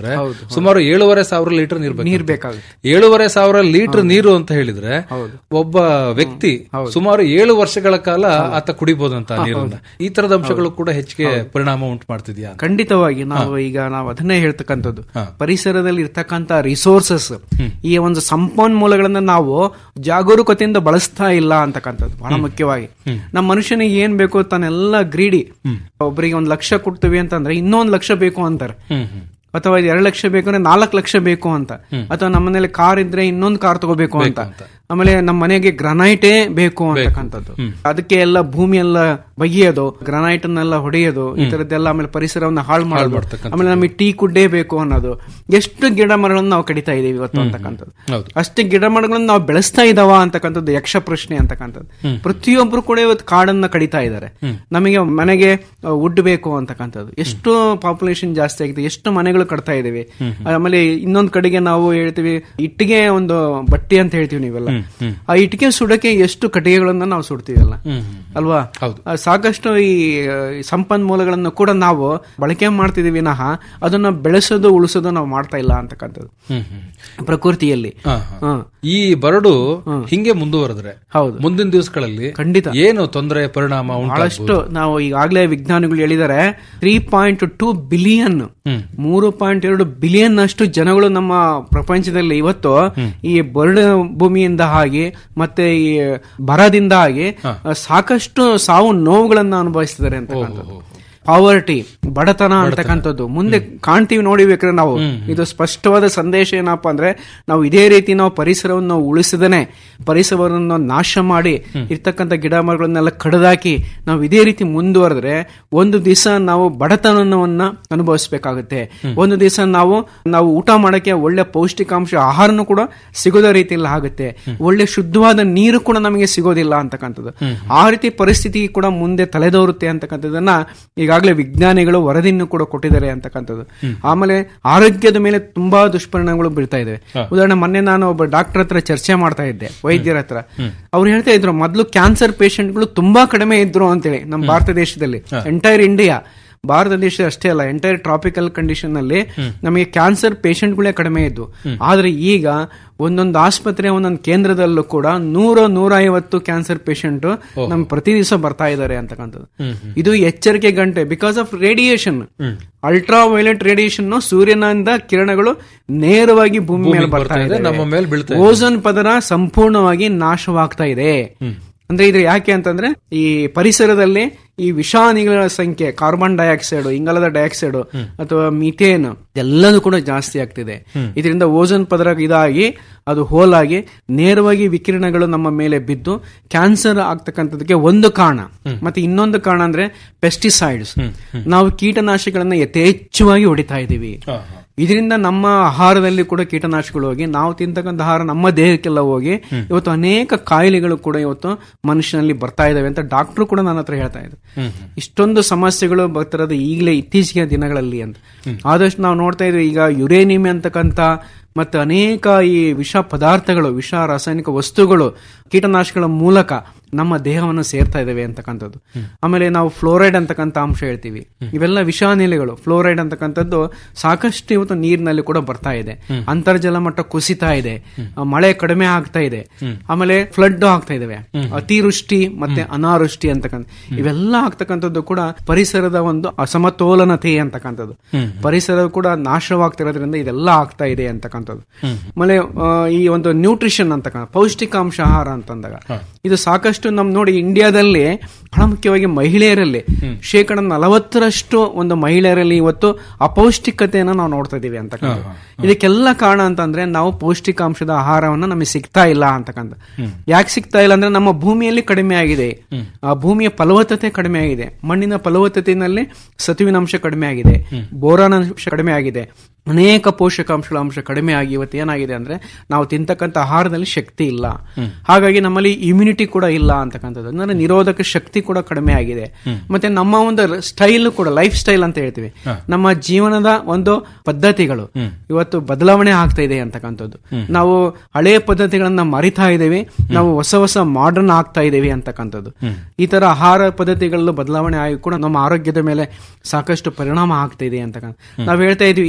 ಅಂತಂದ್ರೆ ಸುಮಾರು ಏಳುವರೆ ಸಾವಿರ ಲೀಟರ್ ನೀರು ಬೇಕು. ನೀರ್ ಬೇಕಾಗುತ್ತೆ. ಏಳುವರೆ ಸಾವಿರ ಲೀಟರ್ ನೀರು ಅಂತ ಹೇಳಿದ್ರೆ ಒಬ್ಬ ವ್ಯಕ್ತಿ ಸುಮಾರು ಏಳು ವರ್ಷಗಳ ಕಾಲ ಆತ ಕುಡಿಬಹುದಂತ ನೀರನ್ನ ಈ ತರದ ಅಂಶಗಳು ಕೂಡ ಹೆಚ್ಚಿಗೆ ಪರಿಣಾಮ ಉಂಟು ಮಾಡ್ತಿದ್ಯಾ ಖಂಡಿತವಾಗಿ ನಾವು ಈಗ ನಾವು ಅದನ್ನೇ ಹೇಳ್ತಕ್ಕಂಥದ್ದು ಪರಿಸರದಲ್ಲಿ ಇರ್ತಕ್ಕಂಥ ರಿಸೋರ್ಸಸ್ ಈ ಒಂದು ಸಂಪನ್ಮೂಲಗಳನ್ನ ನಾವು ಜಾಗರೂಕತೆಯಿಂದ ಬಳಸ್ತಾ ಇಲ್ಲ ಅಂತಕ್ಕಂಥದ್ದು ಬಹಳ ಮುಖ್ಯವಾಗಿ ನಮ್ಮ ಮನುಷ್ಯನಿಗೆ ಏನ್ ಬೇಕು ತಾನೆಲ್ಲ ಗ್ರೀಡಿ ಒಬ್ಬರಿಗೆ ಒಂದ್ ಲಕ್ಷ ಕೊಡ್ತೀವಿ ಅಂತಂದ್ರೆ ಇನ್ನೊಂದ್ ಲಕ್ಷ ಬೇಕು ಅಂತಾರೆ ಅಥವಾ ಎರಡು ಲಕ್ಷ ಬೇಕು ಅಂದ್ರೆ ನಾಲ್ಕು ಲಕ್ಷ ಬೇಕು ಅಂತ ಅಥವಾ ನಮ್ಮ ಮನೇಲಿ ಕಾರ್ ಇದ್ರೆ ಇನ್ನೊಂದು ಕಾರ್ ತಗೋಬೇಕು ಅಂತ ಆಮೇಲೆ ನಮ್ಮ ಮನೆಗೆ ಗ್ರನೈಟೇ ಬೇಕು ಅಂತಕ್ಕಂಥದ್ದು ಅದಕ್ಕೆ ಎಲ್ಲ ಭೂಮಿ ಎಲ್ಲ ಬಗೆಯೋದು ಗ್ರನೈಟ್ ಅನ್ನೆಲ್ಲ ಹೊಡೆಯೋದು ಈ ತರದ್ದೆಲ್ಲ ಆಮೇಲೆ ಪರಿಸರವನ್ನ ಹಾಳು ಮಾಡೋದು ಆಮೇಲೆ ನಮಗೆ ಟೀ ಕುಡ್ಡೇ ಬೇಕು ಅನ್ನೋದು ಎಷ್ಟು ಗಿಡ ಮರಗಳನ್ನು ನಾವು ಕಡಿತಾ ಇದೀವಿ ಇವತ್ತು ಅಂತಕ್ಕಂಥದ್ದು ಅಷ್ಟೇ ಗಿಡ ಮರಗಳನ್ನು ನಾವು ಬೆಳೆಸ್ತಾ ಇದಾವ ಅಂತಕ್ಕಂಥದ್ದು ಯಕ್ಷ ಪ್ರಶ್ನೆ ಅಂತಕ್ಕಂಥದ್ದು ಪ್ರತಿಯೊಬ್ರು ಕೂಡ ಇವತ್ತು ಕಾಡನ್ನ ಕಡಿತಾ ಇದ್ದಾರೆ ನಮಗೆ ಮನೆಗೆ ವುಡ್ ಬೇಕು ಅಂತಕ್ಕಂಥದ್ದು ಎಷ್ಟು ಪಾಪ್ಯುಲೇಷನ್ ಜಾಸ್ತಿ ಆಗಿದೆ ಎಷ್ಟು ಮನೆಗಳು ಕಟ್ತಾ ಇದ್ದೀವಿ ಆಮೇಲೆ ಇನ್ನೊಂದ್ ಕಡೆಗೆ ನಾವು ಹೇಳ್ತೀವಿ ಇಟ್ಟಿಗೆ ಒಂದು ಬಟ್ಟಿ ಅಂತ ಹೇಳ್ತೀವಿ ನೀವೆಲ್ಲ ಆ ಇಟ್ಟಿಗೆ ಸುಡಕ್ಕೆ ಎಷ್ಟು ಕಟ್ಟಿಗೆಗಳನ್ನ ನಾವು ಸುಡ್ತೀವಲ್ಲ ಅಲ್ವಾ ಆ, ಸಾಕಷ್ಟು ಈ ಆ, ಈ ಸಂಪನ್ಮೂಲಗಳನ್ನು ಕೂಡ ನಾವು ಬಳಕೆ ಮಾಡ್ತಿದೀವಿ ವಿನಃ ಅದನ್ನ ಬೆಳೆಸೋದು ಉಳಿಸೋದು ನಾವು ಮಾಡ್ತಾ ಇಲ್ಲ ಅಂತಕ್ಕಂಥದ್ದು ಪ್ರಕೃತಿಯಲ್ಲಿ ಹಾ, ಹಾ. ಈ ಬರಡು ಹಿಂಗೆ ಮುಂದುವರೆದ್ರೆ ಹೌದು. ಮುಂದಿನ ದಿವಸಗಳಲ್ಲಿ ಖಂಡಿತ. ಏನು ತೊಂದರೆ ಪರಿಣಾಮ ಬಹಳಷ್ಟು ಉಂಟಾಗಬಹುದು ನಾವು ಈಗಾಗಲೇ ವಿಜ್ಞಾನಿಗಳು ಹೇಳಿದ್ದಾರೆ ತ್ರೀ ಪಾಯಿಂಟ್ ಟೂ ಬಿಲಿಯನ್ ಮೂರು ಪಾಯಿಂಟ್ ಎರಡು ಬಿಲಿಯನ್ ಅಷ್ಟು ಜನಗಳು ನಮ್ಮ ಪ್ರಪಂಚದಲ್ಲಿ ಇವತ್ತು ಈ ಬರಡು ಭೂಮಿಯಿಂದ ಆಗಿ ಮತ್ತೆ ಈ ಬರದಿಂದ ಆಗಿ ಸಾಕಷ್ಟು ಸಾವು ನೋವುಗಳನ್ನ ಅನುಭವಿಸ್ತಿದ್ದಾರೆ ಅಂತಕ್ಕಂಥದ್ದು ಪಾವರ್ಟಿ ಬಡತನ ಅಂತಕ್ಕಂಥದ್ದು ಮುಂದೆ ಕಾಣ್ತೀವಿ ನೋಡಿ ಬೇಕಾದ್ರೆ ನಾವು ಇದು ಸ್ಪಷ್ಟವಾದ ಸಂದೇಶ ಏನಪ್ಪಾ ಅಂದ್ರೆ ನಾವು ಇದೇ ರೀತಿ ನಾವು ಪರಿಸರವನ್ನು ನಾವು ಉಳಿಸದೇನೆ ಪರಿಸರವನ್ನು ನಾಶ ಮಾಡಿ ಇರ್ತಕ್ಕಂಥ ಗಿಡ ಮರಗಳನ್ನೆಲ್ಲ ಕಡಿದಾಕಿ ನಾವು ಇದೇ ರೀತಿ ಮುಂದುವರೆದ್ರೆ ಒಂದು ದಿವಸ ನಾವು ಬಡತನವನ್ನ ಅನುಭವಿಸಬೇಕಾಗುತ್ತೆ ಒಂದು ದಿವಸ ನಾವು ನಾವು ಊಟ ಮಾಡಕ್ಕೆ ಒಳ್ಳೆ ಪೌಷ್ಟಿಕಾಂಶ ಆಹಾರನೂ ಕೂಡ ಸಿಗೋದ ರೀತಿಯಲ್ಲಿ ಆಗುತ್ತೆ ಒಳ್ಳೆ ಶುದ್ಧವಾದ ನೀರು ಕೂಡ ನಮಗೆ ಸಿಗೋದಿಲ್ಲ ಅಂತಕ್ಕಂಥದ್ದು ಆ ರೀತಿ ಪರಿಸ್ಥಿತಿ ಕೂಡ ಮುಂದೆ ತಲೆದೋರುತ್ತೆ ಅಂತಕ್ಕಂಥದ್ದನ್ನ ಈಗಾಗಲೇ ವಿಜ್ಞಾನಿಗಳು ವರದಿಯನ್ನು ಕೂಡ ಕೊಟ್ಟಿದ್ದಾರೆ ಅಂತಕ್ಕಂಥದ್ದು ಆಮೇಲೆ ಆರೋಗ್ಯದ ಮೇಲೆ ತುಂಬಾ ದುಷ್ಪರಿಣಾಮಗಳು ಬೀಳ್ತಾ ಇದಾವೆ ಉದಾಹರಣೆ ಮೊನ್ನೆ ನಾನು ಒಬ್ಬ ಡಾಕ್ಟರ್ ಹತ್ರ ಚರ್ಚೆ ಮಾಡ್ತಾ ಇದ್ದೆ ವೈದ್ಯರ ಹತ್ರ ಅವ್ರು ಹೇಳ್ತಾ ಇದ್ರು ಮೊದಲು ಕ್ಯಾನ್ಸರ್ ಪೇಷಂಟ್ಗಳು ತುಂಬಾ ಕಡಿಮೆ ಇದ್ರು ಅಂತೇಳಿ ನಮ್ಮ ಭಾರತ ದೇಶದಲ್ಲಿ ಎಂಟೈರ್ ಇಂಡಿಯಾ ಭಾರತ ದೇಶ ಅಷ್ಟೇ ಅಲ್ಲ ಎಂಟೈರ್ ಟ್ರಾಪಿಕಲ್ ಕಂಡೀಷನ್ ನಲ್ಲಿ ನಮಗೆ ಕ್ಯಾನ್ಸರ್ ಪೇಷಂಟ್ಗಳೇ ಕಡಿಮೆ ಇದ್ದು ಆದ್ರೆ ಈಗ ಒಂದೊಂದು ಆಸ್ಪತ್ರೆ ಒಂದೊಂದು ಕೇಂದ್ರದಲ್ಲೂ ಕೂಡ ನೂರ ನೂರ ಐವತ್ತು ಕ್ಯಾನ್ಸರ್ ಪೇಷಂಟ್ ನಮ್ ಪ್ರತಿ ದಿವಸ ಬರ್ತಾ ಇದ್ದಾರೆ ಅಂತಕ್ಕಂಥದ್ದು ಇದು ಎಚ್ಚರಿಕೆ ಗಂಟೆ because of radiation ultraviolet radiation ಸೂರ್ಯನಿಂದ ಕಿರಣಗಳು ನೇರವಾಗಿ ಭೂಮಿ ಮೇಲೆ ಬರ್ತಾ ಇದೆ ನಮ್ಮ ಮೇಲೆ ಬೀಳ್ತಾ ಓಝೋನ್ ಪದರ ಸಂಪೂರ್ಣವಾಗಿ ನಾಶವಾಗ್ತಾ ಇದೆ ಅಂದ್ರೆ ಇದು ಯಾಕೆ ಅಂತಂದ್ರೆ ಈ ಪರಿಸರದಲ್ಲಿ ಈ ವಿಷಾನಿಗಳ ಸಂಖ್ಯೆ ಕಾರ್ಬನ್ ಡೈಆಕ್ಸೈಡ್ ಇಂಗಾಲದ ಡೈಆಕ್ಸೈಡ್ ಅಥವಾ ಮಿಥೇನ್ ಎಲ್ಲದೂ ಕೂಡ ಜಾಸ್ತಿ ಆಗ್ತಿದೆ ಇದರಿಂದ ಓಜೋನ್ ಪದರ ಇದಾಗಿ ಅದು ಹೋಲಾಗಿ ನೇರವಾಗಿ ವಿಕಿರಣಗಳು ನಮ್ಮ ಮೇಲೆ ಬಿದ್ದು ಕ್ಯಾನ್ಸರ್ ಆಗ್ತಕ್ಕಂಥದಕ್ಕೆ ಒಂದು ಕಾರಣ ಮತ್ತೆ ಇನ್ನೊಂದು ಕಾರಣ ಅಂದ್ರೆ ಪೆಸ್ಟಿಸೈಡ್ಸ್ ನಾವು ಕೀಟನಾಶಕಗಳನ್ನ ಯಥೇಚ್ಛವಾಗಿ ಹೊಡಿತಾ ಇದ್ದೀವಿ ಇದರಿಂದ ನಮ್ಮ ಆಹಾರದಲ್ಲಿ ಕೂಡ ಕೀಟನಾಶಕಗಳು ಹೋಗಿ ನಾವು ತಿಂತಕ್ಕಂಥ ಆಹಾರ ನಮ್ಮ ದೇಹಕ್ಕೆಲ್ಲ ಹೋಗಿ ಇವತ್ತು ಅನೇಕ ಕಾಯಿಲೆಗಳು ಕೂಡ ಇವತ್ತು ಮನುಷ್ಯನಲ್ಲಿ ಬರ್ತಾ ಇದಾವೆ ಅಂತ ಡಾಕ್ಟರ್ ಕೂಡ ನನ್ನ ಹತ್ರ ಹೇಳ್ತಾ ಇದ್ರು ಇಷ್ಟೊಂದು ಸಮಸ್ಯೆಗಳು ಬರ್ತಿರೋದು ಈಗಲೇ ಇತ್ತೀಚಿನ ದಿನಗಳಲ್ಲಿ ಅಂತ ಆದಷ್ಟು ನಾವು ನೋಡ್ತಾ ಇದ್ವಿ ಈಗ ಯುರೇನಿಯಂ ಅಂತಕ್ಕಂಥ ಮತ್ತೆ ಅನೇಕ ಈ ವಿಷ ಪದಾರ್ಥಗಳು ವಿಷ ರಾಸಾಯನಿಕ ವಸ್ತುಗಳು ಕೀಟನಾಶಕಗಳ ಮೂಲಕ ನಮ್ಮ ದೇಹವನ್ನು ಸೇರ್ತಾ ಇದಾವೆ ಅಂತಕ್ಕಂಥದ್ದು ಆಮೇಲೆ ನಾವು ಫ್ಲೋರೈಡ್ ಅಂತಕ್ಕಂಥ ಅಂಶ ಹೇಳ್ತೀವಿ ಇವೆಲ್ಲ ವಿಷಾನಿಲೆಗಳು ಫ್ಲೋರೈಡ್ ಅಂತಕ್ಕಂಥದ್ದು ಸಾಕಷ್ಟು ಇವತ್ತು ನೀರಿನಲ್ಲಿ ಕೂಡ ಬರ್ತಾ ಇದೆ ಅಂತರ್ಜಲ ಮಟ್ಟ ಕುಸಿತಾ ಇದೆ ಆ, ಮಳೆ ಕಡಿಮೆ ಆಗ್ತಾ ಇದೆ ಆಮೇಲೆ ಫ್ಲಡ್ ಆಗ್ತಾ ಇದಾವೆ ಅತಿವೃಷ್ಟಿ ಮತ್ತೆ ಅನಾವೃಷ್ಟಿ ಅಂತಕ್ಕಂಥ ಇವೆಲ್ಲ ಆಗ್ತಕ್ಕಂಥದ್ದು ಕೂಡ ಪರಿಸರದ ಒಂದು ಅಸಮತೋಲನತೆ ಅಂತಕ್ಕಂಥದ್ದು ಪರಿಸರ ಕೂಡ ನಾಶವಾಗ್ತಿರೋದ್ರಿಂದ ಇದೆಲ್ಲ ಆಗ್ತಾ ಇದೆ ಅಂತಕ್ಕಂಥದ್ದು ಆಮೇಲೆ ಆ, ಈ ಒಂದು ನ್ಯೂಟ್ರಿಷನ್ ಅಂತಕ್ಕಂಥ ಪೌಷ್ಟಿಕಾಂಶ ಆಹಾರ ಅಂತಂದಾಗ ಇದು ಸಾಕಷ್ಟು ನಮ್ ನೋಡಿ ಇಂಡಿಯಾದಲ್ಲಿ ಬಹಳ ಮುಖ್ಯವಾಗಿ ಮಹಿಳೆಯರಲ್ಲಿ ಶೇಕಡ ನಲವತ್ತರಷ್ಟು ಒಂದು ಮಹಿಳೆಯರಲ್ಲಿ ಇವತ್ತು ಅಪೌಷ್ಟಿಕತೆಯನ್ನು ನಾವು ನೋಡ್ತಾ ಇದೀವಿ ಅಂತಕ್ಕಂಥ ಇದಕ್ಕೆಲ್ಲ ಕಾರಣ ಅಂತಂದ್ರೆ ನಾವು ಪೌಷ್ಟಿಕಾಂಶದ ಆಹಾರವನ್ನು ನಮಗೆ ಸಿಗ್ತಾ ಇಲ್ಲ ಅಂತಕ್ಕಂಥ ಯಾಕೆ ಸಿಗ್ತಾ ಇಲ್ಲ ಅಂದ್ರೆ ನಮ್ಮ ಭೂಮಿಯಲ್ಲಿ ಕಡಿಮೆ ಆಗಿದೆ ಆ ಭೂಮಿಯ ಫಲವತ್ತತೆ ಕಡಿಮೆ ಆಗಿದೆ ಮಣ್ಣಿನ ಫಲವತ್ತತೆಯಲ್ಲಿ ಸತುವಿನ ಅಂಶ ಕಡಿಮೆ ಆಗಿದೆ ಬೋರಾನ್ ಅಂಶ ಕಡಿಮೆ ಆಗಿದೆ ಅನೇಕ ಪೋಷಕಾಂಶಗಳ ಅಂಶ ಕಡಿಮೆ ಆಗಿ ಇವತ್ತು ಏನಾಗಿದೆ ಅಂದ್ರೆ ನಾವು ತಿಂತಕ್ಕಂಥ ಆಹಾರದಲ್ಲಿ ಶಕ್ತಿ ಇಲ್ಲ ಹಾಗಾಗಿ ನಮ್ಮಲ್ಲಿ ಇಮ್ಯುನಿಟಿ ಕೂಡ ಇಲ್ಲ ಅಂತಕ್ಕಂಥದ್ದು ಅಂದ್ರೆ ನಿರೋಧಕ ಶಕ್ತಿ ಕೂಡ ಕಡಿಮೆ ಆಗಿದೆ ಮತ್ತೆ ನಮ್ಮ ಒಂದು ಸ್ಟೈಲ್ ಕೂಡ ಲೈಫ್ ಸ್ಟೈಲ್ ಅಂತ ಹೇಳ್ತೀವಿ ನಮ್ಮ ಜೀವನದ ಒಂದು ಪದ್ಧತಿಗಳು ಇವತ್ತು ಬದಲಾವಣೆ ಆಗ್ತಾ ಇದೆ ಅಂತಕ್ಕಂಥದ್ದು ನಾವು ಹಳೆಯ ಪದ್ಧತಿಗಳನ್ನ ಮರಿತಾ ಇದ್ದೇವೆ ನಾವು ಹೊಸ ಹೊಸ ಮಾಡರ್ನ್ ಆಗ್ತಾ ಇದ್ದೇವೆ ಅಂತಕ್ಕಂಥದ್ದು ಈ ತರ ಆಹಾರ ಪದ್ಧತಿಗಳಲ್ಲೂ ಬದಲಾವಣೆ ಆಗಿ ಕೂಡ ನಮ್ಮ ಆರೋಗ್ಯದ ಮೇಲೆ ಸಾಕಷ್ಟು ಪರಿಣಾಮ ಆಗ್ತಾ ಇದೆ ಅಂತಕ್ಕಂಥ ನಾವ್ ಹೇಳ್ತಾ ಇದೀವಿ ಹಿಂದೆ ಎಲ್ಲ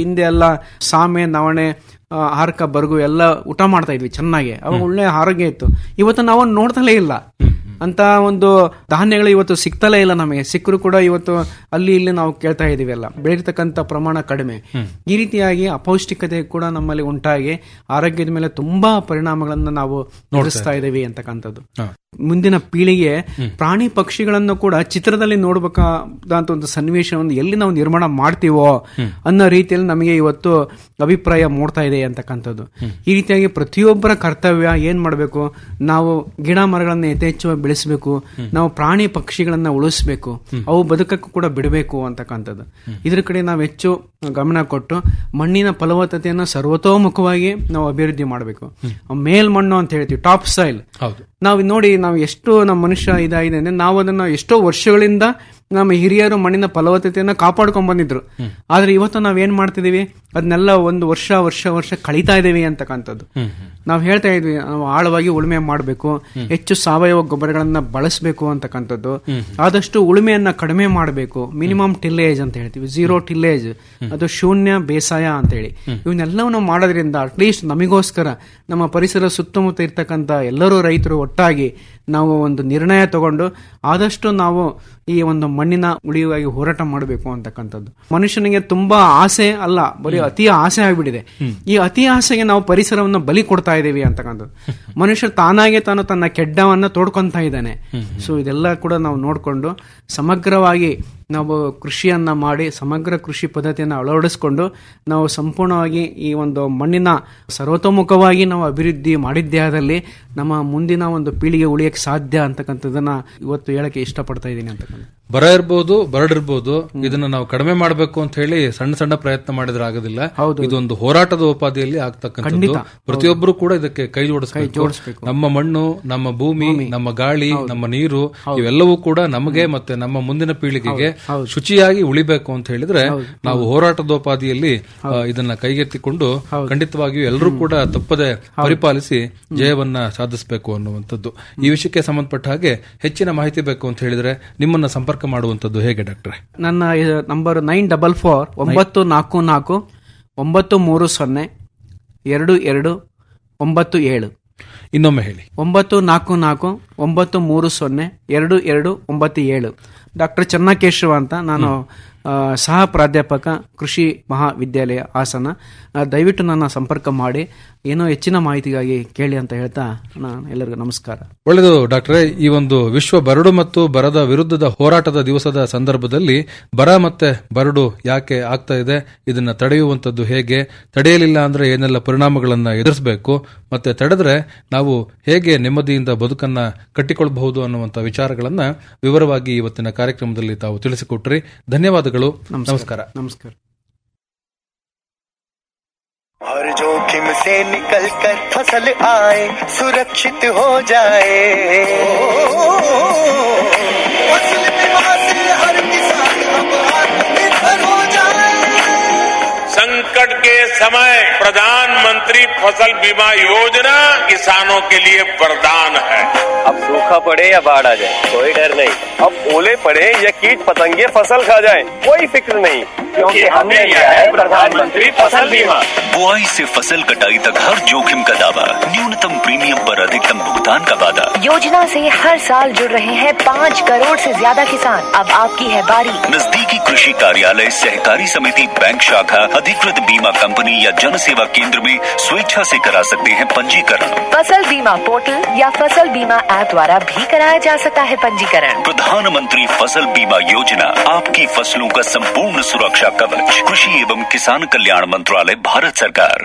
ಸಾಮೆ ನವಣೆ ಆ, ಹಾರಕ ಬರ್ಗು ಎಲ್ಲ ಊಟ ಮಾಡ್ತಾ ಇದ್ವಿ ಚೆನ್ನಾಗಿ ಅವಾಗ ಒಳ್ಳೆ ಆರೋಗ್ಯ ಇತ್ತು ಇವತ್ತು ನಾವು ನೋಡ್ತಲೇ ಇಲ್ಲ ಅಂತ ಒಂದು ಧಾನ್ಯಗಳು ಇವತ್ತು ಸಿಗ್ತಲೇ ಇಲ್ಲ ನಮಗೆ ಸಿಕ್ಕರು ಕೂಡ ಇವತ್ತು ಅಲ್ಲಿ ಇಲ್ಲಿ ನಾವು ಕೇಳ್ತಾ ಇದೀವಿ ಎಲ್ಲ ಬೆಳೀತಕ್ಕಂಥ ಪ್ರಮಾಣ ಕಡಿಮೆ ಈ ರೀತಿಯಾಗಿ ಅಪೌಷ್ಟಿಕತೆ ಕೂಡ ನಮ್ಮಲ್ಲಿ ಉಂಟಾಗಿ ಆರೋಗ್ಯದ ಮೇಲೆ ತುಂಬಾ ಪರಿಣಾಮಗಳನ್ನ ನಾವು ನೋಡಿಸ್ತಾ ಇದ್ದೀವಿ ಅಂತಕ್ಕಂಥದ್ದು ಮುಂದಿನ ಪೀಳಿಗೆ ಪ್ರಾಣಿ ಪಕ್ಷಿಗಳನ್ನು ಕೂಡ ಚಿತ್ರದಲ್ಲಿ ನೋಡ್ಬೇಕಾದಂತ ಒಂದು ಸನ್ನಿವೇಶವನ್ನು ಎಲ್ಲಿ ನಾವು ನಿರ್ಮಾಣ ಮಾಡ್ತೀವೋ ಅನ್ನೋ ರೀತಿಯಲ್ಲಿ ನಮಗೆ ಇವತ್ತು ಅಭಿಪ್ರಾಯ ಮೂಡ್ತಾ ಇದೆ ಅಂತಕ್ಕಂಥದ್ದು ಈ ರೀತಿಯಾಗಿ ಪ್ರತಿಯೊಬ್ಬರ ಕರ್ತವ್ಯ ಏನ್ ಮಾಡಬೇಕು ನಾವು ಗಿಡ ಮರಗಳನ್ನ ಯಥೇಚ್ಛವಾಗಿ ಬೆಳೆಸಬೇಕು ನಾವು ಪ್ರಾಣಿ ಪಕ್ಷಿಗಳನ್ನ ಉಳಿಸ್ಬೇಕು ಅವು ಬದುಕಕ್ಕೂ ಕೂಡ ಬಿಡಬೇಕು ಅಂತಕ್ಕಂಥದ್ದು ಇದ್ರ ಕಡೆ ನಾವು ಹೆಚ್ಚು ಗಮನ ಕೊಟ್ಟು ಮಣ್ಣಿನ ಫಲವತ್ತತೆಯನ್ನು ಸರ್ವತೋಮುಖವಾಗಿ ನಾವು ಅಭಿವೃದ್ಧಿ ಮಾಡಬೇಕು ಮೇಲ್ಮಣ್ಣು ಅಂತ ಹೇಳ್ತೀವಿ ಟಾಪ್ ಸಾಯಿಲ್ ಹೌದು ನಾವು ನೋಡಿ ನಾವು ಎಷ್ಟು ನಮ್ಮ ಮನುಷ್ಯ ಇದಾಗಿದೆ ಅಂದ್ರೆ ನಾವು ಅದನ್ನ ಎಷ್ಟೋ ವರ್ಷಗಳಿಂದ ನಮ್ಮ ಹಿರಿಯರು ಮಣ್ಣಿನ ಫಲವತ್ತತೆಯನ್ನ ಕಾಪಾಡ್ಕೊಂಡ್ ಬಂದಿದ್ರು ಆದ್ರೆ ಇವತ್ತು ನಾವ್ ಏನ್ ಮಾಡ್ತಿದೀವಿ ಅದನ್ನೆಲ್ಲ ಒಂದು ವರ್ಷ ವರ್ಷ ವರ್ಷ ಕಳೀತಾ ಇದೀವಿ ಅಂತಕ್ಕಂಥದ್ದು ನಾವು ಹೇಳ್ತಾ ಇದ್ವಿ ನಾವು ಆಳವಾಗಿ ಉಳುಮೆ ಮಾಡಬೇಕು ಹೆಚ್ಚು ಸಾವಯವ ಗೊಬ್ಬರಗಳನ್ನ ಬಳಸಬೇಕು ಅಂತಕ್ಕಂಥದ್ದು ಆದಷ್ಟು ಉಳುಮೆಯನ್ನ ಕಡಿಮೆ ಮಾಡಬೇಕು ಮಿನಿಮಮ್ ಟಿಲ್ಲೇಜ್ ಅಂತ ಹೇಳ್ತೀವಿ ಝೀರೋ ಟಿಲ್ಲೇಜ್ ಅದು ಶೂನ್ಯ ಬೇಸಾಯ ಅಂತ ಹೇಳಿ ಇವನ್ನೆಲ್ಲವನ್ನು ಮಾಡೋದ್ರಿಂದ ಅಟ್ಲೀಸ್ಟ್ ನಮಗೋಸ್ಕರ ನಮ್ಮ ಪರಿಸರ ಸುತ್ತಮುತ್ತ ಇರ್ತಕ್ಕಂಥ ಎಲ್ಲರೂ ರೈತರು ಒಟ್ಟಾಗಿ ನಾವು ಒಂದು ನಿರ್ಣಯ ತಗೊಂಡು ಆದಷ್ಟು ನಾವು ಈ ಒಂದು ಮಣ್ಣಿನ ಉಳಿಯುವಾಗಿ ಹೋರಾಟ ಮಾಡಬೇಕು ಅಂತಕ್ಕಂಥದ್ದು ಮನುಷ್ಯನಿಗೆ ತುಂಬಾ ಆಸೆ ಅಲ್ಲ ಬರೀ ಅತಿ ಆಸೆ ಆಗ್ಬಿಟ್ಟಿದೆ ಈ ಅತಿ ಆಸೆಗೆ ನಾವು ಪರಿಸರವನ್ನು ಬಲಿ ಕೊಡ್ತಾ ಇದ್ದೀವಿ ಅಂತಕ್ಕಂಥದ್ದು ಮನುಷ್ಯ ತಾನಾಗೆ ತಾನು ತನ್ನ ಕೆಡ್ಡವನ್ನ ತೋಡ್ಕೊಂತ ಇದ್ದಾನೆ ಸೊ ಇದೆಲ್ಲ ಕೂಡ ನಾವು ನೋಡಿಕೊಂಡು ಸಮಗ್ರವಾಗಿ ನಾವು ಕೃಷಿಯನ್ನ ಮಾಡಿ ಸಮಗ್ರ ಕೃಷಿ ಪದ್ಧತಿಯನ್ನು ಅಳವಡಿಸಿಕೊಂಡು ನಾವು ಸಂಪೂರ್ಣವಾಗಿ ಈ ಒಂದು ಮಣ್ಣಿನ ಸರ್ವತೋಮುಖವಾಗಿ ನಾವು ಅಭಿವೃದ್ಧಿ ಮಾಡಿದ್ದೇ ಆದಲ್ಲಿ ನಮ್ಮ ಮುಂದಿನ ಒಂದು ಪೀಳಿಗೆ ಉಳಿಯಕ್ಕೆ ಸಾಧ್ಯ ಅಂತಕ್ಕಂಥದ್ದನ್ನ ಇವತ್ತು ಹೇಳಕ್ಕೆ ಇಷ್ಟಪಡ್ತಾ ಇದ್ದೀನಿ ಅಂತಕ್ಕಂಥ ಬರ ಇರ್ಬೋದು ಬರಡಿರ್ಬೋದು ಇದನ್ನ ನಾವು ಕಡಿಮೆ ಮಾಡಬೇಕು ಅಂತ ಹೇಳಿ ಸಣ್ಣ ಸಣ್ಣ ಪ್ರಯತ್ನ ಮಾಡಿದ್ರೆ ಆಗೋದಿಲ್ಲ ಇದೊಂದು ಹೋರಾಟದ ಉಪಾಧಿಯಲ್ಲಿ ಆಗ್ತಕ್ಕಂಥದ್ದು ಖಂಡಿತ. ಪ್ರತಿಯೊಬ್ಬರು ಕೂಡ ಇದಕ್ಕೆ ಕೈ ಜೋಡಿಸಬೇಕು ಜೋಡಿಸ್ಬೇಕು. ನಮ್ಮ ಮಣ್ಣು ನಮ್ಮ ಭೂಮಿ ನಮ್ಮ ಗಾಳಿ ನಮ್ಮ ನೀರು ಇವೆಲ್ಲವೂ ಕೂಡ ನಮಗೆ ಮತ್ತೆ ನಮ್ಮ ಮುಂದಿನ ಪೀಳಿಗೆಗೆ ಶುಚಿಯಾಗಿ ಉಳಿಬೇಕು ಅಂತ ಹೇಳಿದ್ರೆ ನಾವು ಹೋರಾಟದೋಪಾದಿಯಲ್ಲಿ ಆ, ಇದನ್ನ ಕೈಗೆತ್ತಿಕೊಂಡು ಖಂಡಿತವಾಗಿಯೂ ಎಲ್ಲರೂ ಕೂಡ ತಪ್ಪದೆ ಪರಿಪಾಲಿಸಿ ಜಯವನ್ನ ಸಾಧಿಸಬೇಕು ಅನ್ನುವಂಥದ್ದು ಈ ವಿಷಯಕ್ಕೆ ಸಂಬಂಧಪಟ್ಟ ಹಾಗೆ ಹೆಚ್ಚಿನ ಮಾಹಿತಿ ಬೇಕು ಅಂತ ಹೇಳಿದ್ರೆ ನಿಮ್ಮನ್ನ ಸಂಪರ್ಕ ಮಾಡುವಂತದ್ದು ಹೇಗೆ ಡಾಕ್ಟ್ರೆ ನನ್ನ ನಂಬರ್ ನೈನ್ ಡಬಲ್ ಫೋರ್ ಒಂಬತ್ತು ನಾಲ್ಕು ನಾಲ್ಕು ಒಂಬತ್ತು ಮೂರು ಸೊನ್ನೆ ಎರಡು ಎರಡು ಒಂಬತ್ತು ಏಳು ಇನ್ನೊಮ್ಮೆ ಹೇಳಿ ಒಂಬತ್ತು ನಾಲ್ಕು ನಾಲ್ಕು ಒಂಬತ್ತು ಮೂರು ಸೊನ್ನೆ ಎರಡು ಎರಡು ಒಂಬತ್ತು ಏಳು ಡಾಕ್ಟರ್ ಚನ್ನಕೇಶವ ಅಂತ ನಾನು ಆ, ಸಹ ಪ್ರಾಧ್ಯಾಪಕ ಕೃಷಿ ಮಹಾವಿದ್ಯಾಲಯ ಹಾಸನ ಆ, ದಯವಿಟ್ಟು ನನ್ನ ಸಂಪರ್ಕ ಮಾಡಿ ಏನೋ ಹೆಚ್ಚಿನ ಮಾಹಿತಿಗಾಗಿ ಕೇಳಿ ಅಂತ ಹೇಳ್ತಾ ನಾನು ಎಲ್ಲರಿಗೂ ನಮಸ್ಕಾರ ಒಳ್ಳೆಯದು ಡಾಕ್ಟ್ರೆ ಈ ಒಂದು ವಿಶ್ವ ಬರಡು ಮತ್ತು ಬರದ ವಿರುದ್ಧದ ಹೋರಾಟದ ದಿವಸದ ಸಂದರ್ಭದಲ್ಲಿ ಬರ ಮತ್ತೆ ಬರಡು ಯಾಕೆ ಆಗ್ತಾ ಇದೆ ಇದನ್ನ ತಡೆಯುವಂತದ್ದು ಹೇಗೆ ತಡೆಯಲಿಲ್ಲ ಅಂದ್ರೆ ಏನೆಲ್ಲ ಪರಿಣಾಮಗಳನ್ನ ಎದುರಿಸಬೇಕು ಮತ್ತೆ ತಡೆದ್ರೆ ನಾವು ಹೇಗೆ ನೆಮ್ಮದಿಯಿಂದ ಬದುಕನ್ನ ಕಟ್ಟಿಕೊಳ್ಳಬಹುದು ಅನ್ನುವಂತ ವಿಚಾರಗಳನ್ನ ವಿವರವಾಗಿ ಇವತ್ತಿನ ಕಾರ್ಯಕ್ರಮದಲ್ಲಿ ತಾವು ತಿಳಿಸಿಕೊಟ್ರಿ ಧನ್ಯವಾದಗಳು ನಮಸ್ಕಾರ ನಮಸ್ಕಾರ हर जोखिम से निकल कर फसल आए सुरक्षित हो जाए फसल बीमा से हर किसान अब आत्मनिर्भर हो जाए संकट के समय प्रधानमंत्री फसल बीमा योजना किसानों के लिए वरदान है अब सूखा पड़े या बाढ़ आ जाए कोई डर नहीं अब ओले पड़े या कीट पतंगे फसल खा जाए कोई फिक्र नहीं क्योंकि हमने लिया है प्रधानमंत्री फसल बीमा बुआई से फसल कटाई तक हर जोखिम का दावा न्यूनतम प्रीमियम पर अधिकतम भुगतान का वादा योजना से हर साल जुड़ रहे हैं पाँच करोड़ से ज्यादा किसान अब आपकी है बारी नजदीकी कृषि कार्यालय सहकारी समिति बैंक शाखा अधिकृत बीमा कंपनी या जन सेवा केंद्र में स्वेच्छा से करा सकते हैं पंजीकरण फसल बीमा पोर्टल या फसल बीमा ऐप द्वारा भी कराया जा सकता है पंजीकरण प्रधानमंत्री फसल बीमा योजना आपकी फसलों का संपूर्ण सुरक्षा कवच कृषि एवं किसान कल्याण मंत्रालय भारत सरकार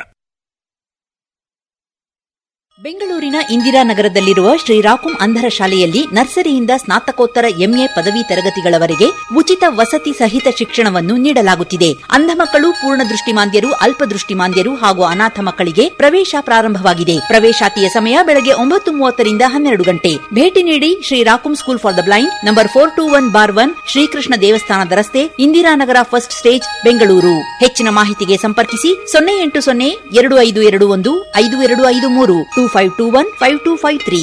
ಬೆಂಗಳೂರಿನ ಇಂದಿರಾನಗರದಲ್ಲಿರುವ ಶ್ರೀರಾಕುಂ ಅಂಧರ ಶಾಲೆಯಲ್ಲಿ ನರ್ಸರಿಯಿಂದ ಸ್ನಾತಕೋತ್ತರ ಎಂಎ ಪದವಿ ತರಗತಿಗಳವರೆಗೆ ಉಚಿತ ವಸತಿ ಸಹಿತ ಶಿಕ್ಷಣವನ್ನು ನೀಡಲಾಗುತ್ತಿದೆ ಅಂಧ ಮಕ್ಕಳು ಪೂರ್ಣ ದೃಷ್ಟಿಮಾಂದ್ಯರು ಅಲ್ಪದೃಷ್ಟಿಮಾಂದ್ಯರು ಹಾಗೂ ಅನಾಥ ಮಕ್ಕಳಿಗೆ ಪ್ರವೇಶ ಪ್ರಾರಂಭವಾಗಿದೆ ಪ್ರವೇಶಾತಿಯ ಸಮಯ ಬೆಳಗ್ಗೆ ಒಂಬತ್ತು ಮೂವತ್ತರಿಂದ ಹನ್ನೆರಡು ಗಂಟೆ ಭೇಟಿ ನೀಡಿ ಶ್ರೀರಾಕುಂ school for the blind number four two one bar one Srikrishna ದೇವಸ್ಥಾನದ ರಸ್ತೆ ಇಂದಿರಾನಗರ ಫಸ್ಟ್ ಸ್ಟೇಜ್ ಬೆಂಗಳೂರು ಹೆಚ್ಚಿನ ಮಾಹಿತಿಗೆ ಸಂಪರ್ಕಿಸಿ ಸೊನ್ನೆ ಎಂಟು ಸೊನ್ನೆ ಎರಡು ಐದು ಎರಡು ಒಂದು ಐದು ಎರಡು ಐದು ಮೂರು two five two one five two five three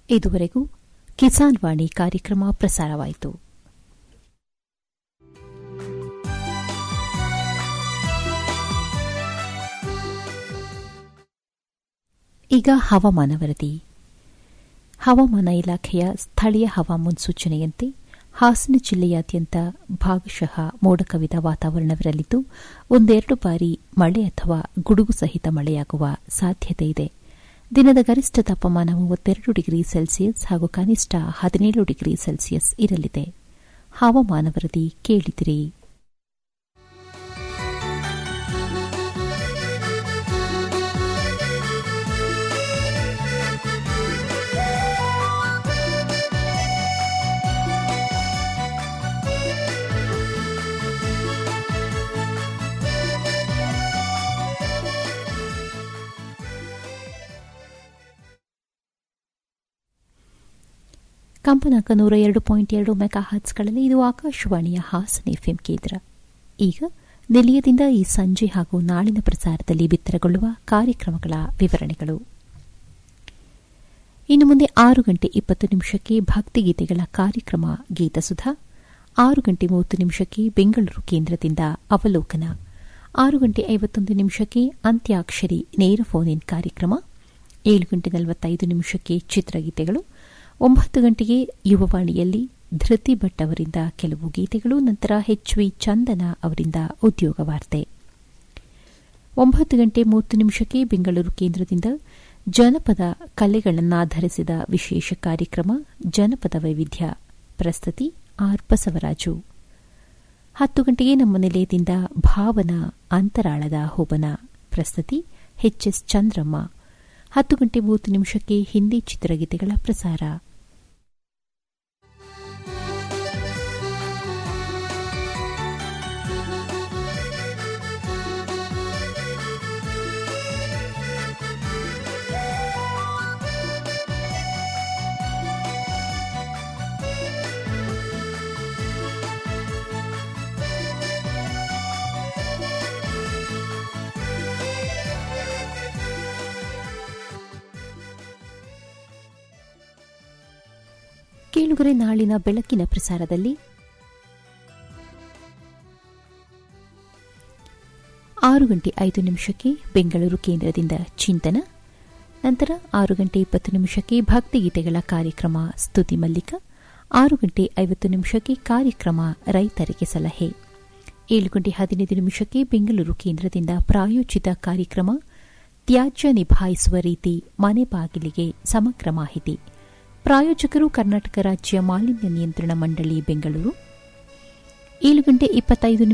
ಇದುವರೆಗೂ ಕಿಸಾನ್ ವಾಣಿ ಕಾರ್ಯಕ್ರಮ ಪ್ರಸಾರವಾಯಿತು ಈಗ ಹವಾಮಾನ ವರದಿ ಹವಾಮಾನ ಇಲಾಖೆಯ ಸ್ಥಳೀಯ ಹವಾ ಮುನ್ಸೂಚನೆಯಂತೆ ಹಾಸನ ಜಿಲ್ಲೆಯಾದ್ಯಂತ ಭಾಗಶಃ ಮೋಡ ಕವಿದ ವಾತಾವರಣವಿರಲಿದ್ದು ಒಂದೆರಡು ಬಾರಿ ಮಳೆ ಅಥವಾ ಗುಡುಗು ಸಹಿತ ಮಳೆಯಾಗುವ ಸಾಧ್ಯತೆ ಇದೆ ದಿನದ ಗರಿಷ್ಠ ತಾಪಮಾನ ಮೂವತ್ತೆರಡು ಡಿಗ್ರಿ ಸೆಲ್ಸಿಯಸ್ ಹಾಗೂ ಕನಿಷ್ಠ ಹದಿನೇಳು ಡಿಗ್ರಿ ಸೆಲ್ಸಿಯಸ್ ಇರಲಿದೆ ಹವಾಮಾನ ವರದಿ ಕೇಳಿದಿರಿ ಕಂಪನಾಂಕ ನೂರ ಎರಡು ಪಾಯಿಂಟ್ ಎರಡು ಮೆಗಾ ಹರ್ಟ್ಸ್ಗಳಲ್ಲಿ ಇದು ಆಕಾಶವಾಣಿಯ ಹಾಸನ ಎಫ್ಎಂ ಕೇಂದ್ರ ಈಗ ನಿಲಯದಿಂದ ಈ ಸಂಜೆ ಹಾಗೂ ನಾಳಿನ ಪ್ರಸಾರದಲ್ಲಿ ಬಿತ್ತರಗೊಳ್ಳುವ ಕಾರ್ಯಕ್ರಮಗಳ ವಿವರಣೆಗಳು ಇನ್ನು ಮುಂದೆ ಆರು ಗಂಟೆ ಇಪ್ಪತ್ತು ನಿಮಿಷಕ್ಕೆ ಭಕ್ತಿಗೀತೆಗಳ ಕಾರ್ಯಕ್ರಮ ಗೀತಸುಧಾ ಆರು ಗಂಟೆ ಮೂವತ್ತು ನಿಮಿಷಕ್ಕೆ ಬೆಂಗಳೂರು ಕೇಂದ್ರದಿಂದ ಅವಲೋಕನ ಆರು ಗಂಟೆ ಐವತ್ತೊಂದು ನಿಮಿಷಕ್ಕೆ ಅಂತ್ಯಾಕ್ಷರಿ ನೇರ ಫೋನ್ ಇನ್ ಕಾರ್ಯಕ್ರಮ ಏಳು ಗಂಟೆ ನಲವತ್ತೈದು ನಿಮಿಷಕ್ಕೆ ಚಿತ್ರಗೀತೆಗಳು ಒಂಬತ್ತು ಗಂಟೆಗೆ ಯುವವಾಣಿಯಲ್ಲಿ ಧೃತಿ ಭಟ್ ಅವರಿಂದ ಕೆಲವು ಗೀತೆಗಳು ನಂತರ ಎಚ್ ವಿ ಚಂದನ ಅವರಿಂದ ಉದ್ಯೋಗ ವಾರ್ತೆ ಒಂಬತ್ತು ಗಂಟೆ ಮೂವತ್ತು ನಿಮಿಷಕ್ಕೆ ಬೆಂಗಳೂರು ಕೇಂದ್ರದಿಂದ ಜನಪದ ಕಲೆಗಳನ್ನಾಧರಿಸಿದ ವಿಶೇಷ ಕಾರ್ಯಕ್ರಮ ಜನಪದ ವೈವಿಧ್ಯ ಪ್ರಸ್ತುತಿ ಆರ್ ಬಸವರಾಜು ಹತ್ತು ಗಂಟೆಗೆ ನಮ್ಮ ನಿಲಯದಿಂದ ಭಾವನಾ ಅಂತರಾಳದ ಹೋಬನ ಪ್ರಸ್ತುತಿ ಎಚ್ಎಸ್ ಚಂದ್ರಮ್ಮ ಹತ್ತು ಗಂಟೆ ಮೂವತ್ತು ನಿಮಿಷಕ್ಕೆ ಹಿಂದಿ ಚಿತ್ರಗೀತೆಗಳ ಪ್ರಸಾರ ಕೇಳುಗರೆ ನಾಳಿನ ಬೆಳಕಿನ ಪ್ರಸಾರದಲ್ಲಿ ಆರು ಗಂಟೆ ಐದು ನಿಮಿಷಕ್ಕೆ ಬೆಂಗಳೂರು ಕೇಂದ್ರದಿಂದ ಚಿಂತನ ನಂತರ ಆರು ಗಂಟೆ ಇಪ್ಪತ್ತು ನಿಮಿಷಕ್ಕೆ ಭಕ್ತಿಗೀತೆಗಳ ಕಾರ್ಯಕ್ರಮ ಸ್ತುತಿ ಮಲ್ಲಿಕ ಆರು ಗಂಟೆ ಐವತ್ತು ನಿಮಿಷಕ್ಕೆ ಕಾರ್ಯಕ್ರಮ ರೈತರಿಗೆ ಸಲಹೆ ಏಳು ಗಂಟೆ ಹದಿನೈದು ನಿಮಿಷಕ್ಕೆ ಬೆಂಗಳೂರು ಕೇಂದ್ರದಿಂದ ಪ್ರಾಯೋಜಿತ ಕಾರ್ಯಕ್ರಮ ತ್ಯಾಜ್ಯ ನಿಭಾಯಿಸುವ ರೀತಿ ಮನೆ ಬಾಗಿಲಿಗೆ ಸಮಗ್ರ ಮಾಹಿತಿ ಪ್ರಾಯೋಜಕರು ಕರ್ನಾಟಕ ರಾಜ್ಯ ಮಾಲಿನ್ಯ ನಿಯಂತ್ರಣ ಮಂಡಳಿ ಬೆಂಗಳೂರು ಏಳು ಗಂಟೆ ಇಪ್ಪತ್ತೈದು